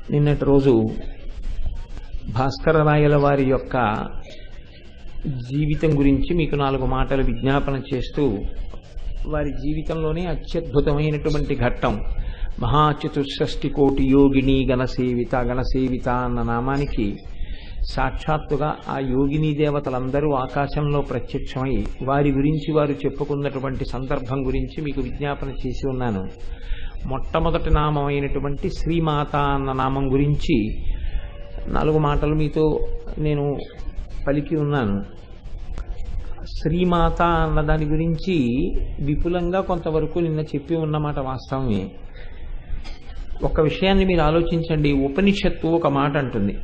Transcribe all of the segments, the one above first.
నిన్నటి రోజు భాస్కర రాయల వారి యొక్క జీవితం గురించి మీకు నాలుగు మాటలు విజ్ఞాపన చేస్తూ వారి జీవితంలోనే అత్యద్భుతమైనటువంటి ఘట్టం మహాచతుషష్టి కోటి యోగిని గణసేవిత గణసేవిత అన్న నామానికి సాక్షాత్తుగా ఆ యోగిని దేవతలందరూ ఆకాశంలో ప్రత్యక్షమై వారి గురించి వారు చెప్పుకున్నటువంటి సందర్భం గురించి మీకు విజ్ఞాపన చేసి ఉన్నాను మొట్టమొదటి నామం అయినటువంటి శ్రీమాత అన్న నామం గురించి నాలుగు మాటలు మీతో నేను పలికి ఉన్నాను శ్రీమాత అన్న దాని గురించి విపులంగా కొంతవరకు నిన్న చెప్పి ఉన్నమాట వాస్తవమే ఒక విషయాన్ని మీరు ఆలోచించండి ఉపనిషత్తు ఒక మాట అంటుంది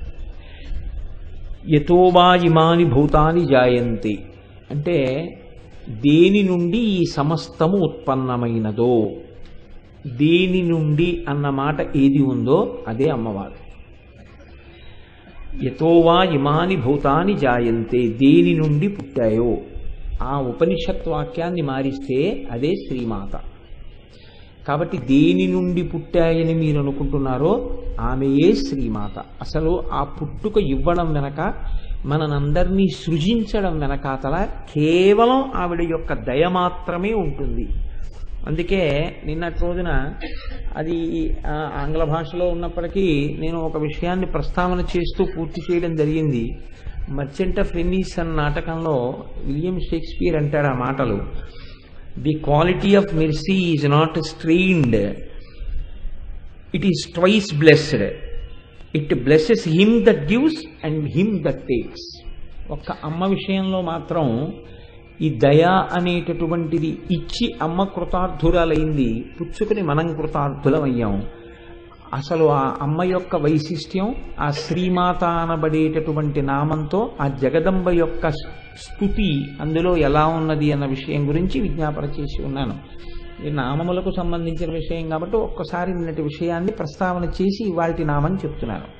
యతోవా ఇమాని భూతాని జాయంతి అంటే దేని నుండి ఈ సమస్తము ఉత్పన్నమైనదో దేని నుండి అన్న మాట ఏది ఉందో అదే అమ్మవారు యతోవా ఇమాని భూతాని జాయంతే దేని నుండి పుట్టాయో ఆ ఉపనిషత్ వాక్యాన్ని మారిస్తే అదే శ్రీమాత కాబట్టి దేని నుండి పుట్టాయని మీరు అనుకుంటున్నారో ఆమెయే శ్రీమాత అసలు ఆ పుట్టుక ఇవ్వడం వెనక మనందరినీ సృజించడం వెనకాతల కేవలం ఆవిడ యొక్క దయ మాత్రమే ఉంటుంది అందుకే నిన్నటి రోజున అది ఆ, ఆంగ్ల భాషలో ఉన్నప్పటికీ నేను ఒక విషయాన్ని ప్రస్తావన చేస్తూ పూర్తి చేయడం జరిగింది మర్చెంట్ ఆఫ్ వెనీస్ అన్న నాటకంలో విలియం షేక్స్పియర్ అంటాడు ఆ మాటలు the quality of mercy is not strained it is twice blessed it blesses him that gives and him that takes ఒక్క అమ్మ విషయంలో మాత్రం ఈ దయ అనేటటువంటిది ఇచ్చి అమ్మ కృతార్థురాలైంది పుచ్చుకుని మనం కృతార్థులమయ్యాం అసలు ఆ అమ్మ యొక్క వైశిష్ట్యం ఆ శ్రీమాత అనబడేటటువంటి నామంతో ఆ జగదంబ యొక్క స్థుతి అందులో ఎలా ఉన్నది అన్న విషయం గురించి విజ్ఞాపన చేసి ఉన్నాను ఈ నామములకు సంబంధించిన విషయం కాబట్టి ఒక్కసారి నిన్నటి విషయాన్ని ప్రస్తావన చేసి వాటి నామం చెప్తున్నాను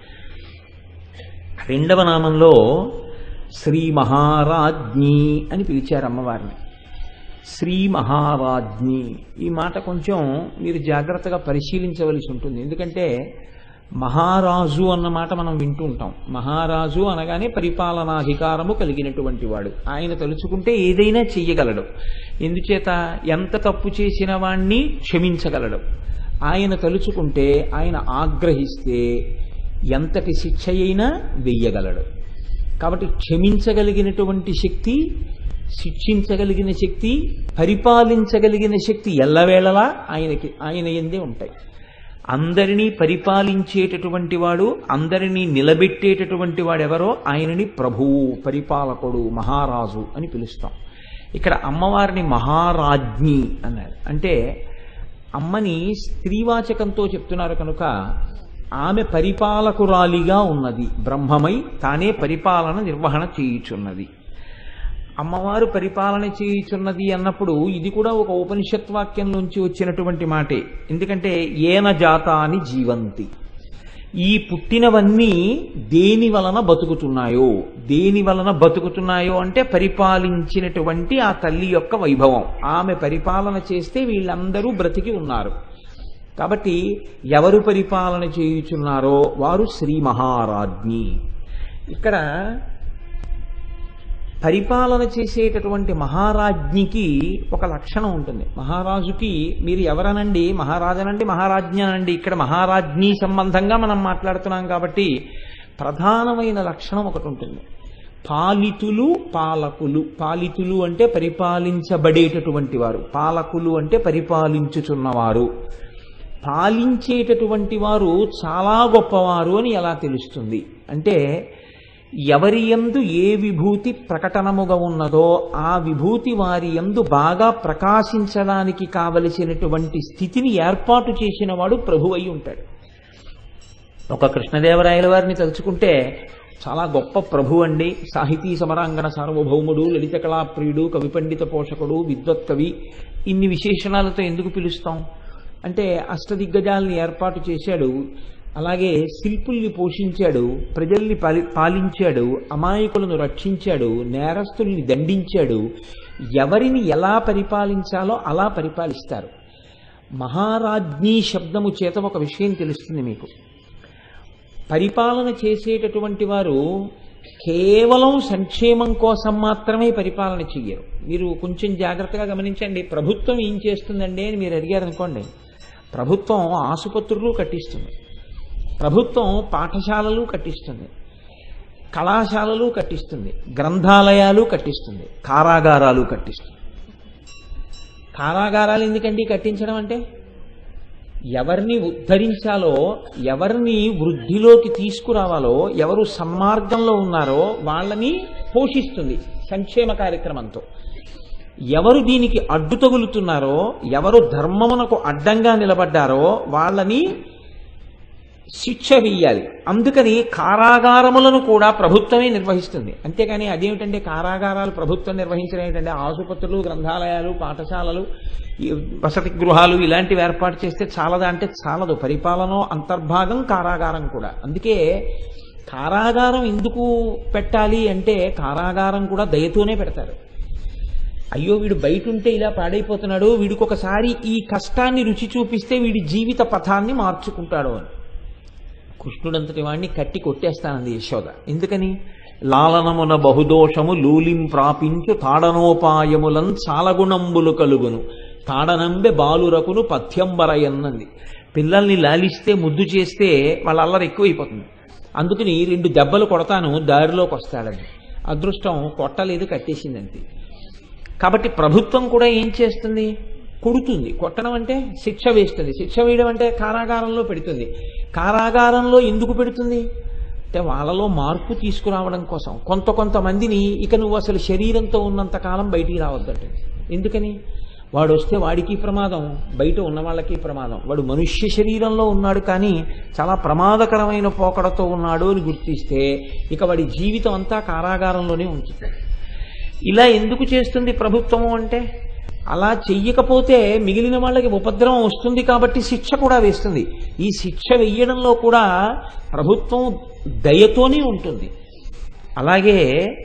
రెండవ నామంలో శ్రీ మహారాజ్ఞి అని పిలిచారు అమ్మవారిని శ్రీ మహారాజ్ఞి ఈ మాట కొంచెం మీరు జాగ్రత్తగా పరిశీలించవలసి ఉంటుంది ఎందుకంటే మహారాజు అన్న మాట మనం వింటూ ఉంటాం మహారాజు అనగానే పరిపాలనాధికారము కలిగినటువంటి వాడు ఆయన తలుచుకుంటే ఏదైనా చెయ్యగలడు ఎందుచేత ఎంత తప్పు చేసిన వాణ్ణి క్షమించగలడు ఆయన తలుచుకుంటే ఆయన ఆగ్రహిస్తే ఎంతటి శిక్ష అయినా వెయ్యగలడు కాబట్టి క్షమించగలిగినటువంటి శక్తి శిక్షించగలిగిన శక్తి పరిపాలించగలిగిన శక్తి ఎల్లవేళలా ఆయనకి ఆయన ఎందే ఉంటాయి అందరినీ పరిపాలించేటటువంటి వాడు అందరినీ నిలబెట్టేటటువంటి వాడెవరో ఆయనని ప్రభువు పరిపాలకుడు మహారాజు అని పిలుస్తాం ఇక్కడ అమ్మవారిని మహారాజ్ఞి అన్నారు అంటే అమ్మని స్త్రీవాచకంతో చెప్తున్నారు కనుక ఆమె పరిపాలకురాలిగా ఉన్నది బ్రహ్మమై తానే పరిపాలన నిర్వహణ చేయుచున్నది అమ్మవారు పరిపాలన చేయుచున్నది అన్నప్పుడు ఇది కూడా ఒక ఉపనిషత్ వాక్యం నుంచి వచ్చినటువంటి మాటే ఎందుకంటే ఏన జాత అని జీవంతి ఈ పుట్టినవన్నీ దేని వలన బతుకుతున్నాయో దేని వలన బతుకుతున్నాయో అంటే పరిపాలించినటువంటి ఆ తల్లి యొక్క వైభవం ఆమె పరిపాలన చేస్తే వీళ్ళందరూ బ్రతికి ఉన్నారు కాబట్టి ఎవరు పరిపాలన చేయుచున్నారో వారు శ్రీ మహారాజ్ఞి ఇక్కడ పరిపాలన చేసేటటువంటి మహారాజ్ఞికి ఒక లక్షణం ఉంటుంది మహారాజుకి మీరు ఎవరనండి మహారాజనండి మహారాజ్ఞి అనండి ఇక్కడ మహారాజ్ఞి సంబంధంగా మనం మాట్లాడుతున్నాం కాబట్టి ప్రధానమైన లక్షణం ఒకటి ఉంటుంది పాలితులు పాలకులు పాలితులు అంటే పరిపాలించబడేటటువంటి వారు పాలకులు అంటే పరిపాలించుచున్నవారు పాలించేటటువంటి వారు చాలా గొప్పవారు అని ఎలా తెలుస్తుంది అంటే ఎవరి యందు ఏ విభూతి ప్రకటనముగా ఉన్నదో ఆ విభూతి వారి యందు బాగా ప్రకాశించడానికి కావలసినటువంటి స్థితిని ఏర్పాటు చేసిన వాడు ప్రభు అయి ఉంటాడు ఒక కృష్ణదేవరాయల వారిని తలుచుకుంటే చాలా గొప్ప ప్రభు అండి సాహితీ సమరాంగణ సార్వభౌముడు లలిత కళాప్రియుడు కవి పండిత పోషకుడు విద్వత్ కవి ఇన్ని విశేషణాలతో ఎందుకు పిలుస్తాం అంటే అష్టదిగ్గజాలని ఏర్పాటు చేశాడు అలాగే శిల్పుల్ని పోషించాడు ప్రజల్ని పాలి పాలించాడు అమాయకులను రక్షించాడు నేరస్తుల్ని దండించాడు ఎవరిని ఎలా పరిపాలించాలో అలా పరిపాలిస్తారు మహారాజ్ఞి శబ్దము చేత ఒక విషయం తెలుస్తుంది మీకు పరిపాలన చేసేటటువంటి వారు కేవలం సంక్షేమం కోసం మాత్రమే పరిపాలన చెయ్యరు మీరు కొంచెం జాగ్రత్తగా గమనించండి ప్రభుత్వం ఏం చేస్తుందండి అని మీరు అడిగారు అనుకోండి ప్రభుత్వం ఆసుపత్రులు కట్టిస్తుంది ప్రభుత్వం పాఠశాలలు కట్టిస్తుంది కళాశాలలు కట్టిస్తుంది గ్రంథాలయాలు కట్టిస్తుంది కారాగారాలు కట్టిస్తుంది కారాగారాలు ఎందుకండి కట్టించడం అంటే ఎవరిని ఉద్ధరించాలో ఎవరిని వృద్ధిలోకి తీసుకురావాలో ఎవరు సన్మార్గంలో ఉన్నారో వాళ్ళని పోషిస్తుంది సంక్షేమ కార్యక్రమంతో ఎవరు దీనికి అడ్డు తగులుతున్నారో ఎవరు ధర్మమునకు అడ్డంగా నిలబడ్డారో వాళ్ళని శిక్ష వెయ్యాలి అందుకని కారాగారములను కూడా ప్రభుత్వమే నిర్వహిస్తుంది అంతేకాని అదేమిటంటే కారాగారాలు ప్రభుత్వం నిర్వహించడం ఏంటంటే ఆసుపత్రులు గ్రంథాలయాలు పాఠశాలలు ఈ వసతి గృహాలు ఇలాంటివి ఏర్పాటు చేస్తే చాలదా అంటే చాలదు పరిపాలన అంతర్భాగం కారాగారం కూడా అందుకే కారాగారం ఎందుకు పెట్టాలి అంటే కారాగారం కూడా దయతోనే పెడతారు అయ్యో వీడు బయట ఉంటే ఇలా పాడైపోతున్నాడు వీడికి ఒకసారి ఈ కష్టాన్ని రుచి చూపిస్తే వీడి జీవిత పథాన్ని మార్చుకుంటాడు అని కృష్ణుడంతటి వాడిని కట్టి కొట్టేస్తానంది యశోద ఎందుకని లాలనమున బహుదోషము లూలిం ప్రాపించు తాడనోపాయములన్ చాలగుణంబులు కలుగును తాడనంబె బాలురకును పథ్యంబరయన్నది పిల్లల్ని లాలిస్తే ముద్దు చేస్తే వాళ్ళ అల్లరి ఎక్కువైపోతుంది అందుకని రెండు దెబ్బలు కొడతాను దారిలోకి వస్తాడని అదృష్టం కొట్టలేదు కట్టేసిందంతే కాబట్టి ప్రభుత్వం కూడా ఏం చేస్తుంది కొడుతుంది కొట్టడం అంటే శిక్ష వేస్తుంది శిక్ష వేయడం అంటే కారాగారంలో పెడుతుంది కారాగారంలో ఎందుకు పెడుతుంది అంటే వాళ్ళలో మార్పు తీసుకురావడం కోసం కొంత కొంతమందిని ఇక నువ్వు అసలు శరీరంతో ఉన్నంత కాలం బయటికి రావద్దట ఎందుకని వాడు వస్తే వాడికి ప్రమాదం బయట ఉన్న వాళ్ళకి ప్రమాదం వాడు మనుష్య శరీరంలో ఉన్నాడు కానీ చాలా ప్రమాదకరమైన పోకడతో ఉన్నాడు అని గుర్తిస్తే ఇక వాడి జీవితం అంతా కారాగారంలోనే ఉంచుతుంది ఇలా ఎందుకు చేస్తుంది ప్రభుత్వము అంటే అలా చెయ్యకపోతే మిగిలిన వాళ్ళకి ఉపద్రవం వస్తుంది కాబట్టి శిక్ష కూడా వేస్తుంది ఈ శిక్ష వెయ్యడంలో కూడా ప్రభుత్వం దయతోనే ఉంటుంది అలాగే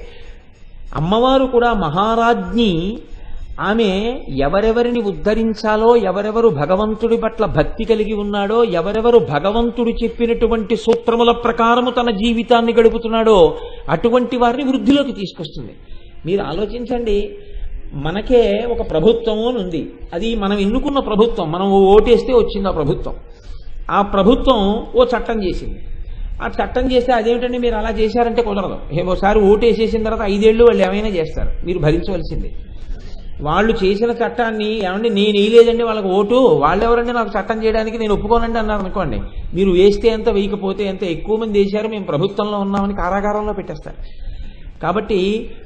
అమ్మవారు కూడా మహారాజ్ఞి ఆమె ఎవరెవరిని ఉద్ధరించాలో ఎవరెవరు భగవంతుడి పట్ల భక్తి కలిగి ఉన్నాడో ఎవరెవరు భగవంతుడు చెప్పినటువంటి సూత్రముల ప్రకారము తన జీవితాన్ని గడుపుతున్నాడో అటువంటి వారిని వృద్ధిలోకి తీసుకొస్తుంది మీరు ఆలోచించండి మనకే ఒక ప్రభుత్వం అని ఉంది అది మనం ఎన్నుకున్న ప్రభుత్వం మనం ఓ ఓటేస్తే వచ్చింది ఆ ప్రభుత్వం ఆ ప్రభుత్వం ఓ చట్టం చేసింది ఆ చట్టం చేస్తే అదేమిటండి మీరు అలా చేశారంటే కుదరదు ఒకసారి ఓటేసేసిన తర్వాత ఐదేళ్ళు వాళ్ళు ఏమైనా చేస్తారు మీరు భరించవలసిందే వాళ్ళు చేసిన చట్టాన్ని ఏమండి నేను వేయలేదండి వాళ్ళకి ఓటు వాళ్ళు ఎవరండి నాకు చట్టం చేయడానికి నేను ఒప్పుకోనండి అన్నారు అనుకోండి మీరు వేస్తే ఎంత వేయకపోతే ఎంత ఎక్కువ మంది వేశారు మేము ప్రభుత్వంలో ఉన్నామని కారాగారంలో పెట్టేస్తారు కాబట్టి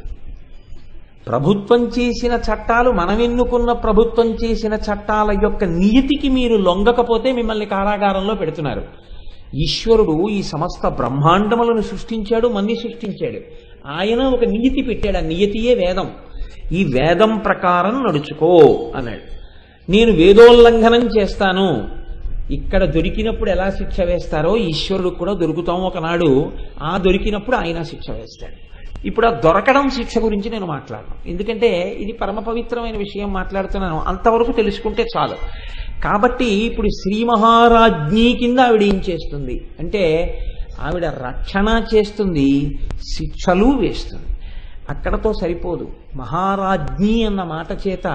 ప్రభుత్వం చేసిన చట్టాలు మనం ఎన్నుకున్న ప్రభుత్వం చేసిన చట్టాల యొక్క నియతికి మీరు లొంగకపోతే మిమ్మల్ని కారాగారంలో పెడుతున్నారు ఈశ్వరుడు ఈ సమస్త బ్రహ్మాండములను సృష్టించాడు మన్ని సృష్టించాడు ఆయన ఒక నియతి పెట్టాడు ఆ నియతియే వేదం ఈ వేదం ప్రకారం నడుచుకో అన్నాడు నేను వేదోల్లంఘనం చేస్తాను ఇక్కడ దొరికినప్పుడు ఎలా శిక్ష వేస్తారో ఈశ్వరుడు కూడా దొరుకుతాం ఒకనాడు ఆ దొరికినప్పుడు ఆయన శిక్ష వేస్తాడు ఇప్పుడు ఆ దొరకడం శిక్ష గురించి నేను మాట్లాడను ఎందుకంటే ఇది పరమ పవిత్రమైన విషయం మాట్లాడుతున్నాను అంతవరకు తెలుసుకుంటే చాలు కాబట్టి ఇప్పుడు శ్రీ మహారాజ్ఞి కింద ఆవిడ ఏం చేస్తుంది అంటే ఆవిడ రక్షణ చేస్తుంది శిక్షలు వేస్తుంది అక్కడతో సరిపోదు మహారాజ్ఞి అన్న మాట చేత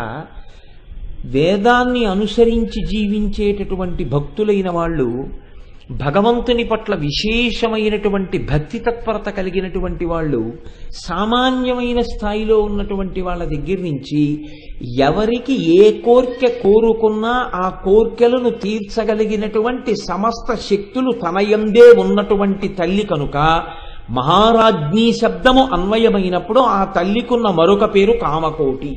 వేదాన్ని అనుసరించి జీవించేటటువంటి భక్తులైన వాళ్ళు భగవంతుని పట్ల విశేషమైనటువంటి భక్తి తత్పరత కలిగినటువంటి వాళ్ళు సామాన్యమైన స్థాయిలో ఉన్నటువంటి వాళ్ళ దగ్గర నుంచి ఎవరికి ఏ కోర్కె కోరుకున్నా ఆ కోర్కెలను తీర్చగలిగినటువంటి సమస్త శక్తులు తనయందే ఉన్నటువంటి తల్లి కనుక మహారాజ్ఞీ శబ్దము అన్వయమైనప్పుడు ఆ తల్లికున్న మరొక పేరు కామకోటి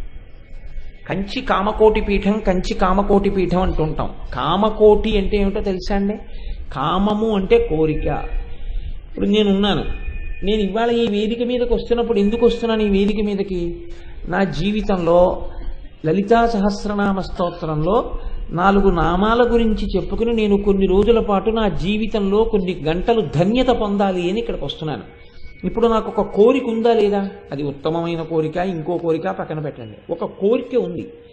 కంచి కామకోటి పీఠం కంచి కామకోటి పీఠం అంటుంటాం కామకోటి అంటే ఏమిటో తెలుసా అండి కామము అంటే కోరిక ఇప్పుడు నేను ఉన్నాను నేను ఇవాళ ఈ వేదిక మీదకి వస్తున్నప్పుడు ఎందుకు వస్తున్నాను ఈ వేదిక మీదకి నా జీవితంలో లలితా సహస్రనామ స్తోత్రంలో నాలుగు నామాల గురించి చెప్పుకుని నేను కొన్ని రోజుల పాటు నా జీవితంలో కొన్ని గంటలు ధన్యత పొందాలి అని ఇక్కడికి వస్తున్నాను ఇప్పుడు నాకు ఒక కోరిక ఉందా లేదా అది ఉత్తమమైన కోరిక ఇంకో కోరిక పక్కన పెట్టండి ఒక కోరిక ఉంది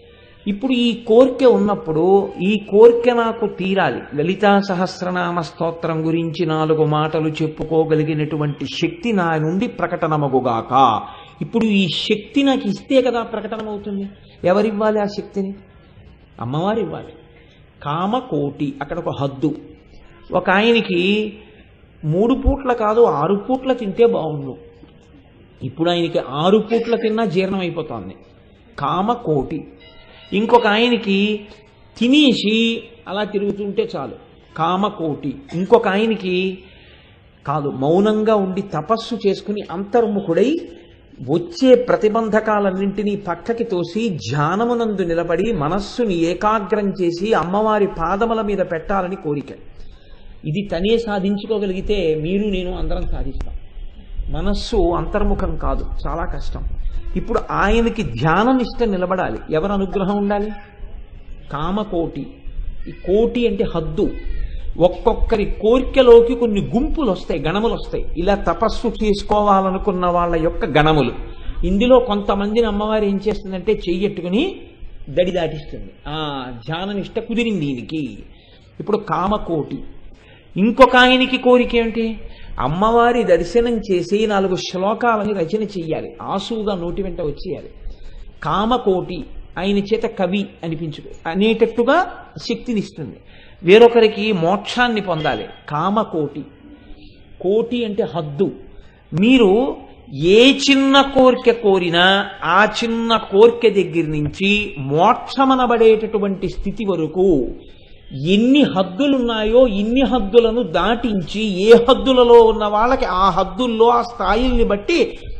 ఇప్పుడు ఈ కోరిక ఉన్నప్పుడు ఈ కోరిక నాకు తీరాలి లలితా సహస్రనామ స్తోత్రం గురించి నాలుగు మాటలు చెప్పుకోగలిగినటువంటి శక్తి నా నుండి ప్రకటనమగుగాక ఇప్పుడు ఈ శక్తి నాకు ఇస్తే కదా ప్రకటనమవుతుంది ఎవరివ్వాలి ఆ శక్తిని అమ్మవారు ఇవ్వాలి కామకోటి అక్కడ ఒక హద్దు ఒక ఆయనకి మూడు పూట్ల కాదు ఆరు పూట్ల తింటే బాగుండు ఇప్పుడు ఆయనకి ఆరు పూట్ల తిన్నా జీర్ణం అయిపోతోంది కామకోటి ఇంకొక ఆయనకి తినేసి అలా తిరుగుతుంటే చాలు కామకోటి ఇంకొక ఆయనకి కాదు మౌనంగా ఉండి తపస్సు చేసుకుని అంతర్ముఖుడై వచ్చే ప్రతిబంధకాలన్నింటినీ పక్కకి తోసి ధ్యానమునందు నిలబడి మనస్సుని ఏకాగ్రం చేసి అమ్మవారి పాదముల మీద పెట్టాలని కోరిక ఇది తనే సాధించుకోగలిగితే మీరు నేను అందరం సాధిస్తాం మనస్సు అంతర్ముఖం కాదు చాలా కష్టం ఇప్పుడు ఆయనకి ధ్యానం ఇష్టం నిలబడాలి ఎవరు అనుగ్రహం ఉండాలి కామకోటి ఈ కోటి అంటే హద్దు ఒక్కొక్కరి కోరికలోకి కొన్ని గుంపులు వస్తాయి గణములు వస్తాయి ఇలా తపస్సు చేసుకోవాలనుకున్న వాళ్ళ యొక్క గణములు ఇందులో కొంతమందిని అమ్మవారు ఏం చేస్తుందంటే చెయ్యట్టుకుని దడి దాటిస్తుంది ఆ ధ్యాననిష్ట కుదిరింది దీనికి ఇప్పుడు కామకోటి ఇంకొక ఆయనకి కోరిక ఏంటి అమ్మవారి దర్శనం చేసి నాలుగు శ్లోకాలని రచన చెయ్యాలి ఆసువుగా నోటి వెంట వచ్చేయాలి కామకోటి ఆయన చేత కవి అనిపించు అనేటట్టుగా శక్తినిస్తుంది వేరొకరికి మోక్షాన్ని పొందాలి కామకోటి కోటి అంటే హద్దు మీరు ఏ చిన్న కోరిక కోరినా ఆ చిన్న కోరిక దగ్గర నుంచి మోక్షమనబడేటటువంటి స్థితి వరకు ఎన్ని హద్దులున్నాయో ఇన్ని హద్దులను దాటించి ఏ హద్దులలో ఉన్న వాళ్ళకి ఆ హద్దుల్లో ఆ స్థాయిల్ని బట్టి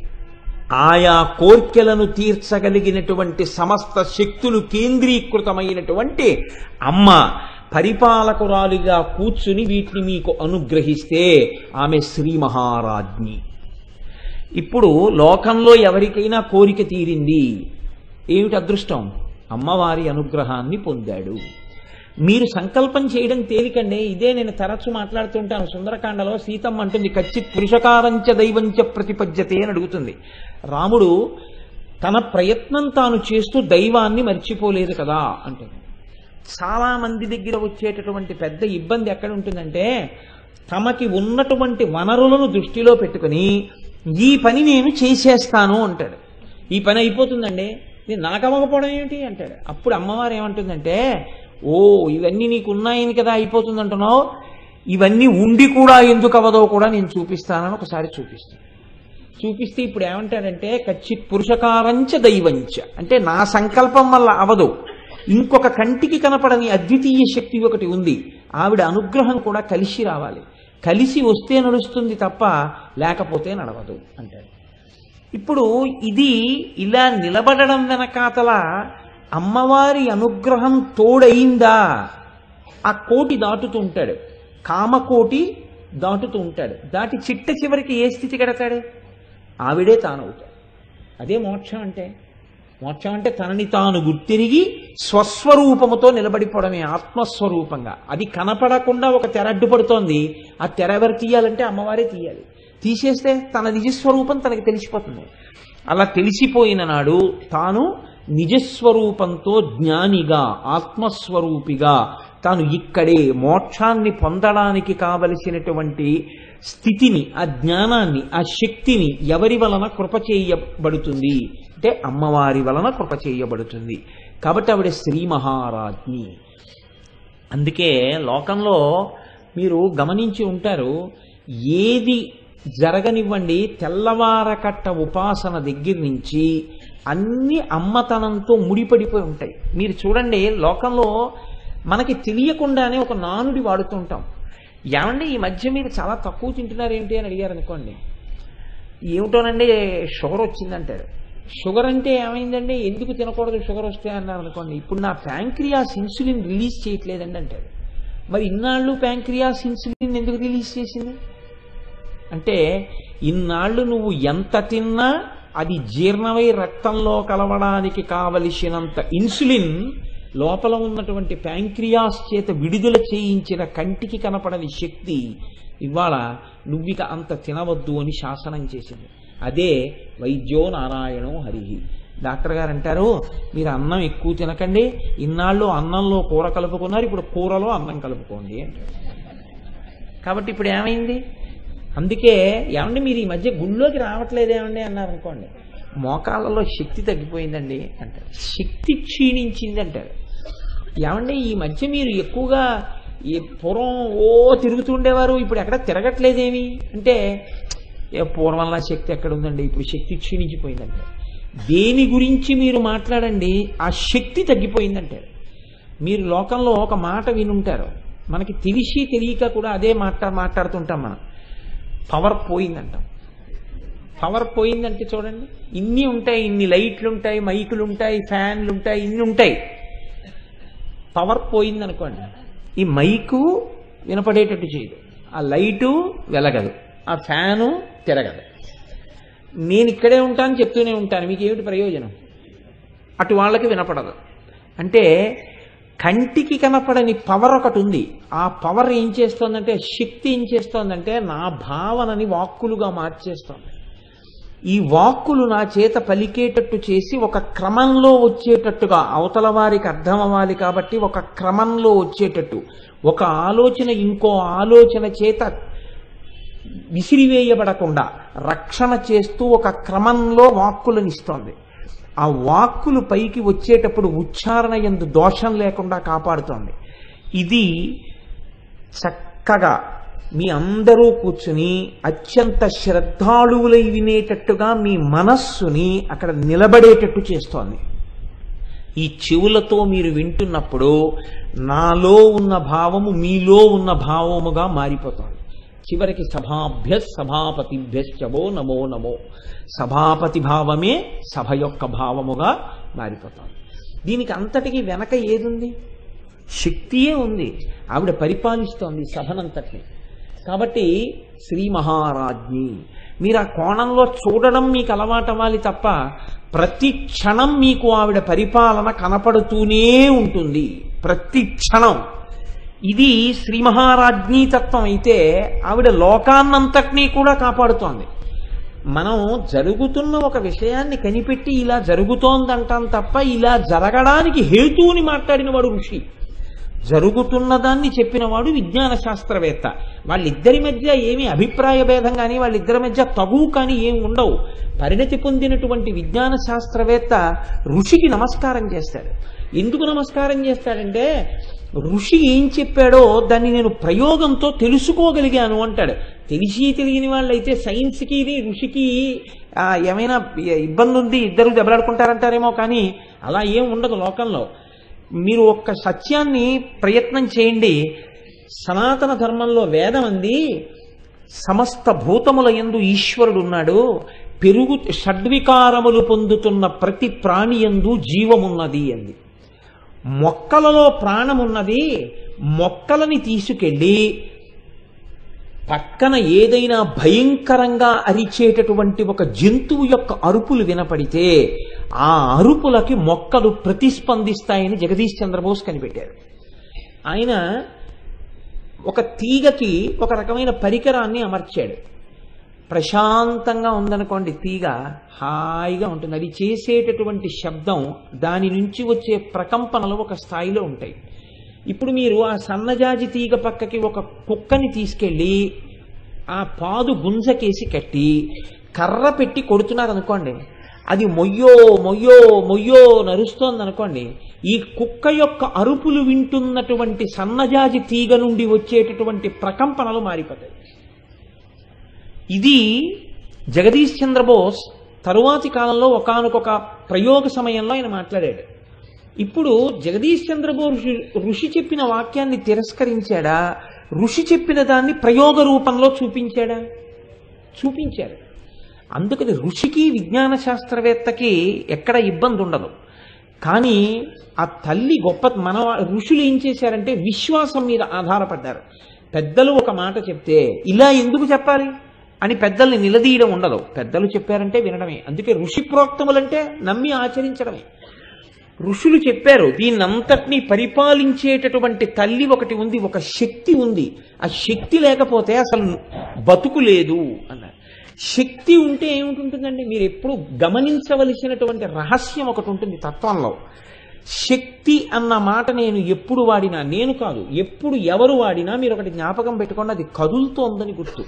ఆయా కోర్కెలను తీర్చగలిగినటువంటి సమస్త శక్తులు కేంద్రీకృతమైనటువంటి అమ్మ పరిపాలకురాలిగా కూర్చుని వీటిని మీకు అనుగ్రహిస్తే ఆమె శ్రీ మహారాజ్ఞి ఇప్పుడు లోకంలో ఎవరికైనా కోరిక తీరింది ఏమిటి అదృష్టం అమ్మవారి అనుగ్రహాన్ని పొందాడు మీరు సంకల్పం చేయడం తేలికండి ఇదే నేను తరచు మాట్లాడుతుంటాను సుందరకాండలో సీతమ్మ అంటుంది ఖచ్చిత్ పురుషకారంచ దైవంచ ప్రతిపద్యతే అని అడుగుతుంది రాముడు తన ప్రయత్నం తాను చేస్తూ దైవాన్ని మర్చిపోలేదు కదా అంటుంది చాలా మంది దగ్గర వచ్చేటటువంటి పెద్ద ఇబ్బంది ఎక్కడ ఉంటుందంటే తమకి ఉన్నటువంటి వనరులను దృష్టిలో పెట్టుకుని ఈ పని నేను చేసేస్తాను అంటాడు ఈ పని అయిపోతుందండి నేను నాకు అవ్వకపోవడం ఏమిటి అంటాడు అప్పుడు అమ్మవారు ఏమంటుందంటే ఓ ఇవన్నీ నీకు ఉన్నాయని కదా అయిపోతుంది అంటున్నావు ఇవన్నీ ఉండి కూడా ఎందుకు అవ్వదో కూడా నేను చూపిస్తానని ఒకసారి చూపిస్తాను చూపిస్తే ఇప్పుడు ఏమంటాడంటే ఖచ్చిత్ పురుషకారంచ దైవంచ అంటే నా సంకల్పం వల్ల అవదు ఇంకొక కంటికి కనపడని అద్వితీయ శక్తి ఒకటి ఉంది ఆవిడ అనుగ్రహం కూడా కలిసి రావాలి కలిసి వస్తే నడుస్తుంది తప్ప లేకపోతే నడవదు అంటాడు ఇప్పుడు ఇది ఇలా నిలబడడం వెనకాతల అమ్మవారి అనుగ్రహం తోడయిందా ఆ కోటి దాటుతూ ఉంటాడు కామకోటి దాటుతూ ఉంటాడు దాటి చిట్ట చివరికి ఏ స్థితి కడతాడు ఆవిడే తానవుతాడు అదే మోక్షం అంటే మోక్షం అంటే తనని తాను గుర్తిరిగి స్వస్వరూపముతో నిలబడిపోవడమే ఆత్మస్వరూపంగా అది కనపడకుండా ఒక తెర అడ్డుపడుతోంది ఆ తెర ఎవరు తీయాలంటే అమ్మవారే తీయాలి తీసేస్తే తన నిజస్వరూపం తనకి తెలిసిపోతుంది అలా తెలిసిపోయిన నాడు తాను నిజస్వరూపంతో జ్ఞానిగా ఆత్మస్వరూపిగా తాను ఇక్కడే మోక్షాన్ని పొందడానికి కావలసినటువంటి స్థితిని ఆ జ్ఞానాన్ని ఆ శక్తిని ఎవరి వలన కృప చేయబడుతుంది అంటే అమ్మవారి వలన కృప చేయబడుతుంది కాబట్టి ఆవిడ శ్రీ మహారాజ్ఞి అందుకే లోకంలో మీరు గమనించి ఉంటారు ఏది జరగనివ్వండి తెల్లవారకట్ట ఉపాసన దగ్గర నుంచి అన్ని అమ్మతనంతో ముడిపడిపోయి ఉంటాయి మీరు చూడండి లోకంలో మనకి తెలియకుండానే ఒక నానుడి వాడుతూ ఉంటాం ఏమండి ఈ మధ్య మీరు చాలా తక్కువ తింటున్నారు ఏంటి అని అడిగారు అనుకోండి ఏమిటోనండి షుగర్ వచ్చిందంటాడు షుగర్ అంటే ఏమైందండి ఎందుకు తినకూడదు షుగర్ వస్తే అన్నారు అనుకోండి ఇప్పుడు నా ప్యాంక్రియాస్ ఇన్సులిన్ రిలీజ్ చేయట్లేదండి అంటాడు మరి ఇన్నాళ్ళు ప్యాంక్రియాస్ ఇన్సులిన్ ఎందుకు రిలీజ్ చేసింది అంటే ఇన్నాళ్ళు నువ్వు ఎంత తిన్నా అది జీర్ణమై రక్తంలో కలవడానికి కావలసినంత ఇన్సులిన్ లోపల ఉన్నటువంటి ప్యాంక్రియాస్ చేత విడుదల చేయించిన కంటికి కనపడని శక్తి ఇవాళ నువ్విక అంత తినవద్దు అని శాసనం చేసింది అదే వైద్యో నారాయణో హరి డాక్టర్ గారు అంటారు మీరు అన్నం ఎక్కువ తినకండి ఇన్నాళ్ళు అన్నంలో కూర కలుపుకున్నారు ఇప్పుడు కూరలో అన్నం కలుపుకోండి అంటారు కాబట్టి ఇప్పుడు ఏమైంది అందుకే ఏమండి మీరు ఈ మధ్య గుళ్ళోకి రావట్లేదేమండి అన్నారు అనుకోండి మోకాళ్ళలో శక్తి తగ్గిపోయిందండి అంటారు శక్తి క్షీణించింది అంటారు ఏమండి ఈ మధ్య మీరు ఎక్కువగా ఈ పూర్వం ఓ తిరుగుతుండేవారు ఇప్పుడు ఎక్కడ తిరగట్లేదేమి అంటే ఏ పూర్వంలా శక్తి ఎక్కడ ఉందండి ఇప్పుడు శక్తి క్షీణించిపోయిందంటే దేని గురించి మీరు మాట్లాడండి ఆ శక్తి తగ్గిపోయిందంటారు మీరు లోకంలో ఒక మాట వినుంటారు మనకి తెలిసి తెలియక కూడా అదే మాట మాట్లాడుతుంటాం మనం పవర్ పోయిందంటాం పవర్ పోయిందంటే చూడండి ఇన్ని ఉంటాయి ఇన్ని లైట్లు ఉంటాయి మైకులు ఉంటాయి ఫ్యాన్లు ఉంటాయి ఇన్ని ఉంటాయి పవర్ పోయిందనుకోండి ఈ మైకు వినపడేటట్టు చేయదు ఆ లైటు వెలగదు ఆ ఫ్యాను తిరగదు నేను ఇక్కడే ఉంటాను చెప్తూనే ఉంటాను మీకు ఏమిటి ప్రయోజనం అటు వాళ్ళకి వినపడదు అంటే కంటికి కనపడని పవర్ ఒకటి ఉంది ఆ పవర్ ఏం చేస్తోందంటే శక్తి ఏం చేస్తోందంటే నా భావనని వాక్కులుగా మార్చేస్తోంది ఈ వాక్కులు నా చేత పలికేటట్టు చేసి ఒక క్రమంలో వచ్చేటట్టుగా అవతల వారికి అర్థం అవ్వాలి కాబట్టి ఒక క్రమంలో వచ్చేటట్టు ఒక ఆలోచన ఇంకో ఆలోచన చేత విసిరివేయబడకుండా రక్షణ చేస్తూ ఒక క్రమంలో వాక్కులను ఇస్తోంది ఆ వాక్కులు పైకి వచ్చేటప్పుడు ఉచ్చారణ ఎందు దోషం లేకుండా కాపాడుతోంది ఇది చక్కగా మీ అందరూ కూర్చుని అత్యంత శ్రద్ధాళువులై వినేటట్టుగా మీ మనస్సుని అక్కడ నిలబడేటట్టు చేస్తోంది ఈ చెవులతో మీరు వింటున్నప్పుడు నాలో ఉన్న భావము మీలో ఉన్న భావముగా మారిపోతుంది చివరికి సభాభ్య సభాపతిభ్యశ్చవో నమో నమో సభాపతి భావమే సభ యొక్క భావముగా మారిపోతుంది దీనికి అంతటికి వెనక ఏదుంది శక్తియే ఉంది ఆవిడ పరిపాలిస్తోంది సభనంతటిని కాబట్టి శ్రీ మహారాజ్ఞి మీరు ఆ కోణంలో చూడడం మీకు అలవాటవ్వాలి తప్ప ప్రతి క్షణం మీకు ఆవిడ పరిపాలన కనపడుతూనే ఉంటుంది ప్రతి క్షణం ఇది శ్రీ మహారాజ్ఞీ తత్వం అయితే ఆవిడ లోకాన్నంతటినీ కూడా కాపాడుతోంది మనం జరుగుతున్న ఒక విషయాన్ని కనిపెట్టి ఇలా జరుగుతోందంటాం తప్ప ఇలా జరగడానికి హేతువుని మాట్లాడిన వాడు ఋషి జరుగుతున్న దాన్ని చెప్పినవాడు విజ్ఞాన శాస్త్రవేత్త వాళ్ళిద్దరి మధ్య ఏమీ అభిప్రాయ భేదం కానీ వాళ్ళిద్దరి మధ్య తగువు కానీ ఏం ఉండవు పరిణతి పొందినటువంటి విజ్ఞాన శాస్త్రవేత్త ఋషికి నమస్కారం చేస్తాడు ఎందుకు నమస్కారం చేస్తాడంటే ఋషి ఏం చెప్పాడో దాన్ని నేను ప్రయోగంతో తెలుసుకోగలిగాను అంటాడు తెలిసి తెలియని వాళ్ళైతే సైన్స్కి ఇది ఋషికి ఆ, ఏమైనా ఇబ్బంది ఉంది ఇద్దరు దెబ్బలాడుకుంటారంటారేమో కానీ అలా ఏం ఉండదు లోకంలో మీరు ఒక్క సత్యాన్ని ప్రయత్నం చేయండి సనాతన ధర్మంలో వేదం అంది సమస్త భూతముల యందు ఈశ్వరుడు ఉన్నాడు పెరుగు షడ్వికారములు పొందుతున్న ప్రతి ప్రాణి యందు జీవమున్నది అంది మొక్కలలో ప్రాణమున్నది మొక్కలని తీసుకెళ్ళి పక్కన ఏదైనా భయంకరంగా అరిచేటటువంటి ఒక జంతువు యొక్క అరుపులు వినపడితే ఆ అరుపులకి మొక్కలు ప్రతిస్పందిస్తాయని జగదీష్ చంద్రబోస్ కనిపెట్టారు ఆయన ఒక తీగకి ఒక రకమైన పరికరాన్ని అమర్చాడు ప్రశాంతంగా ఉందనుకోండి తీగ హాయిగా ఉంటుంది అది చేసేటటువంటి శబ్దం దాని నుంచి వచ్చే ప్రకంపనలు ఒక స్థాయిలో ఉంటాయి ఇప్పుడు మీరు ఆ సన్నజాజి తీగ పక్కకి ఒక కుక్కని తీసుకెళ్ళి ఆ పాదు గుంజకేసి కట్టి కర్ర పెట్టి కొడుతున్నారు అనుకోండి అది మొయ్యో మొయ్యో మొయ్యో నరుస్తోంది అనుకోండి ఈ కుక్క యొక్క అరుపులు వింటున్నటువంటి సన్నజాజి తీగ నుండి వచ్చేటటువంటి ప్రకంపనలు మారిపోతాయి ఇది జగదీష్ చంద్రబోస్ తరువాతి కాలంలో ఒకానొక ప్రయోగ సమయంలో ఆయన మాట్లాడాడు ఇప్పుడు జగదీష్ చంద్రబోస్ ఋషి- ఋషి చెప్పిన వాక్యాన్ని తిరస్కరించాడా ఋషి చెప్పిన దాన్ని ప్రయోగ రూపంలో చూపించాడా చూపించాడు అందుకని ఋషికి విజ్ఞాన శాస్త్రవేత్తకి ఎక్కడ ఇబ్బంది ఉండదు కానీ ఆ తల్లి గొప్ప మన వా- ఋషులు ఏం చేశారంటే విశ్వాసం మీద ఆధారపడ్డారు పెద్దలు ఒక మాట చెప్తే ఇలా ఎందుకు చెప్పాలి అని పెద్దల్ని నిలదీయడం ఉండదు పెద్దలు చెప్పారంటే వినడమే అందుకే ఋషి ప్రోక్తములంటే నమ్మి ఆచరించడమే ఋషులు చెప్పారు దీన్నంతటినీ పరిపాలించేటటువంటి తల్లి ఒకటి ఉంది ఒక శక్తి ఉంది ఆ శక్తి లేకపోతే అసలు బతుకు లేదు అన్నారు శక్తి ఉంటే ఏమిటి మీరు ఎప్పుడు గమనించవలసినటువంటి రహస్యం ఒకటి ఉంటుంది తత్వంలో శక్తి అన్న మాట నేను ఎప్పుడు వాడినా నేను కాదు ఎప్పుడు ఎవరు వాడినా మీరు ఒకటి జ్ఞాపకం పెట్టుకోండి అది కదులుతోందని గుర్తు